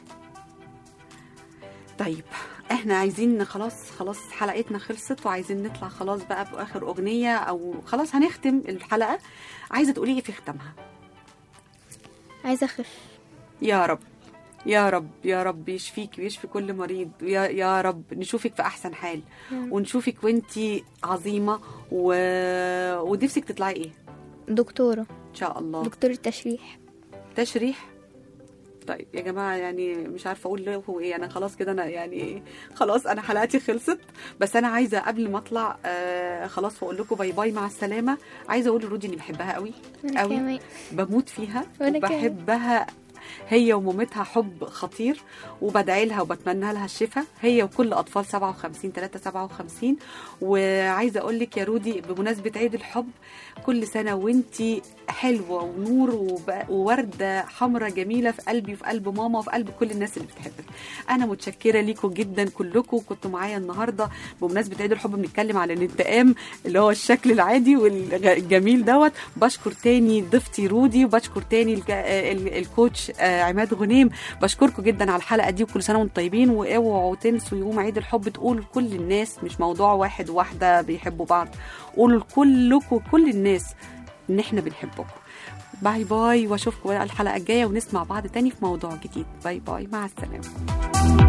طيب احنا عايزين خلاص خلاص حلقتنا خلصت وعايزين نطلع خلاص بقى باخر اغنيه او خلاص هنختم الحلقه عايزه تقولي ايه في ختامها عايزه اخف يا رب يا رب يا رب يشفيك ويشفي كل مريض يا يا رب نشوفك في احسن حال ونشوفك وانتي عظيمه و... ونفسك تطلعي ايه دكتورة ان شاء الله دكتورة تشريح تشريح طيب يا جماعه يعني مش عارفه اقول له هو ايه انا خلاص كده انا يعني خلاص انا حلقتي خلصت بس انا عايزه قبل ما اطلع آه خلاص واقول لكم باي باي مع السلامه عايزه اقول لرودي اني بحبها قوي أنا قوي كمان. بموت فيها وأنا كمان. وبحبها هي ومامتها حب خطير وبدعي لها وبتمنى لها الشفاء هي وكل اطفال 57 3 57 وعايزه اقول لك يا رودي بمناسبه عيد الحب كل سنه وانتي حلوه ونور وب- وورده حمراء جميله في قلبي وفي قلب ماما وفي قلب كل الناس اللي بتحبك انا متشكره ليكم جدا كلكم كنتوا معايا النهارده بمناسبه عيد الحب بنتكلم على الانتقام اللي هو الشكل العادي والجميل دوت بشكر تاني ضيفتي رودي وبشكر تاني الج- ال- الكوتش آه، عماد غنيم بشكركم جدا على الحلقه دي وكل سنه وانتم طيبين واوعوا تنسوا يوم عيد الحب تقولوا لكل الناس مش موضوع واحد وواحده بيحبوا بعض قولوا لكلكم كل الناس ان احنا بنحبكم باي باي واشوفكم بقى الحلقه الجايه ونسمع بعض تاني في موضوع جديد باي باي مع السلامه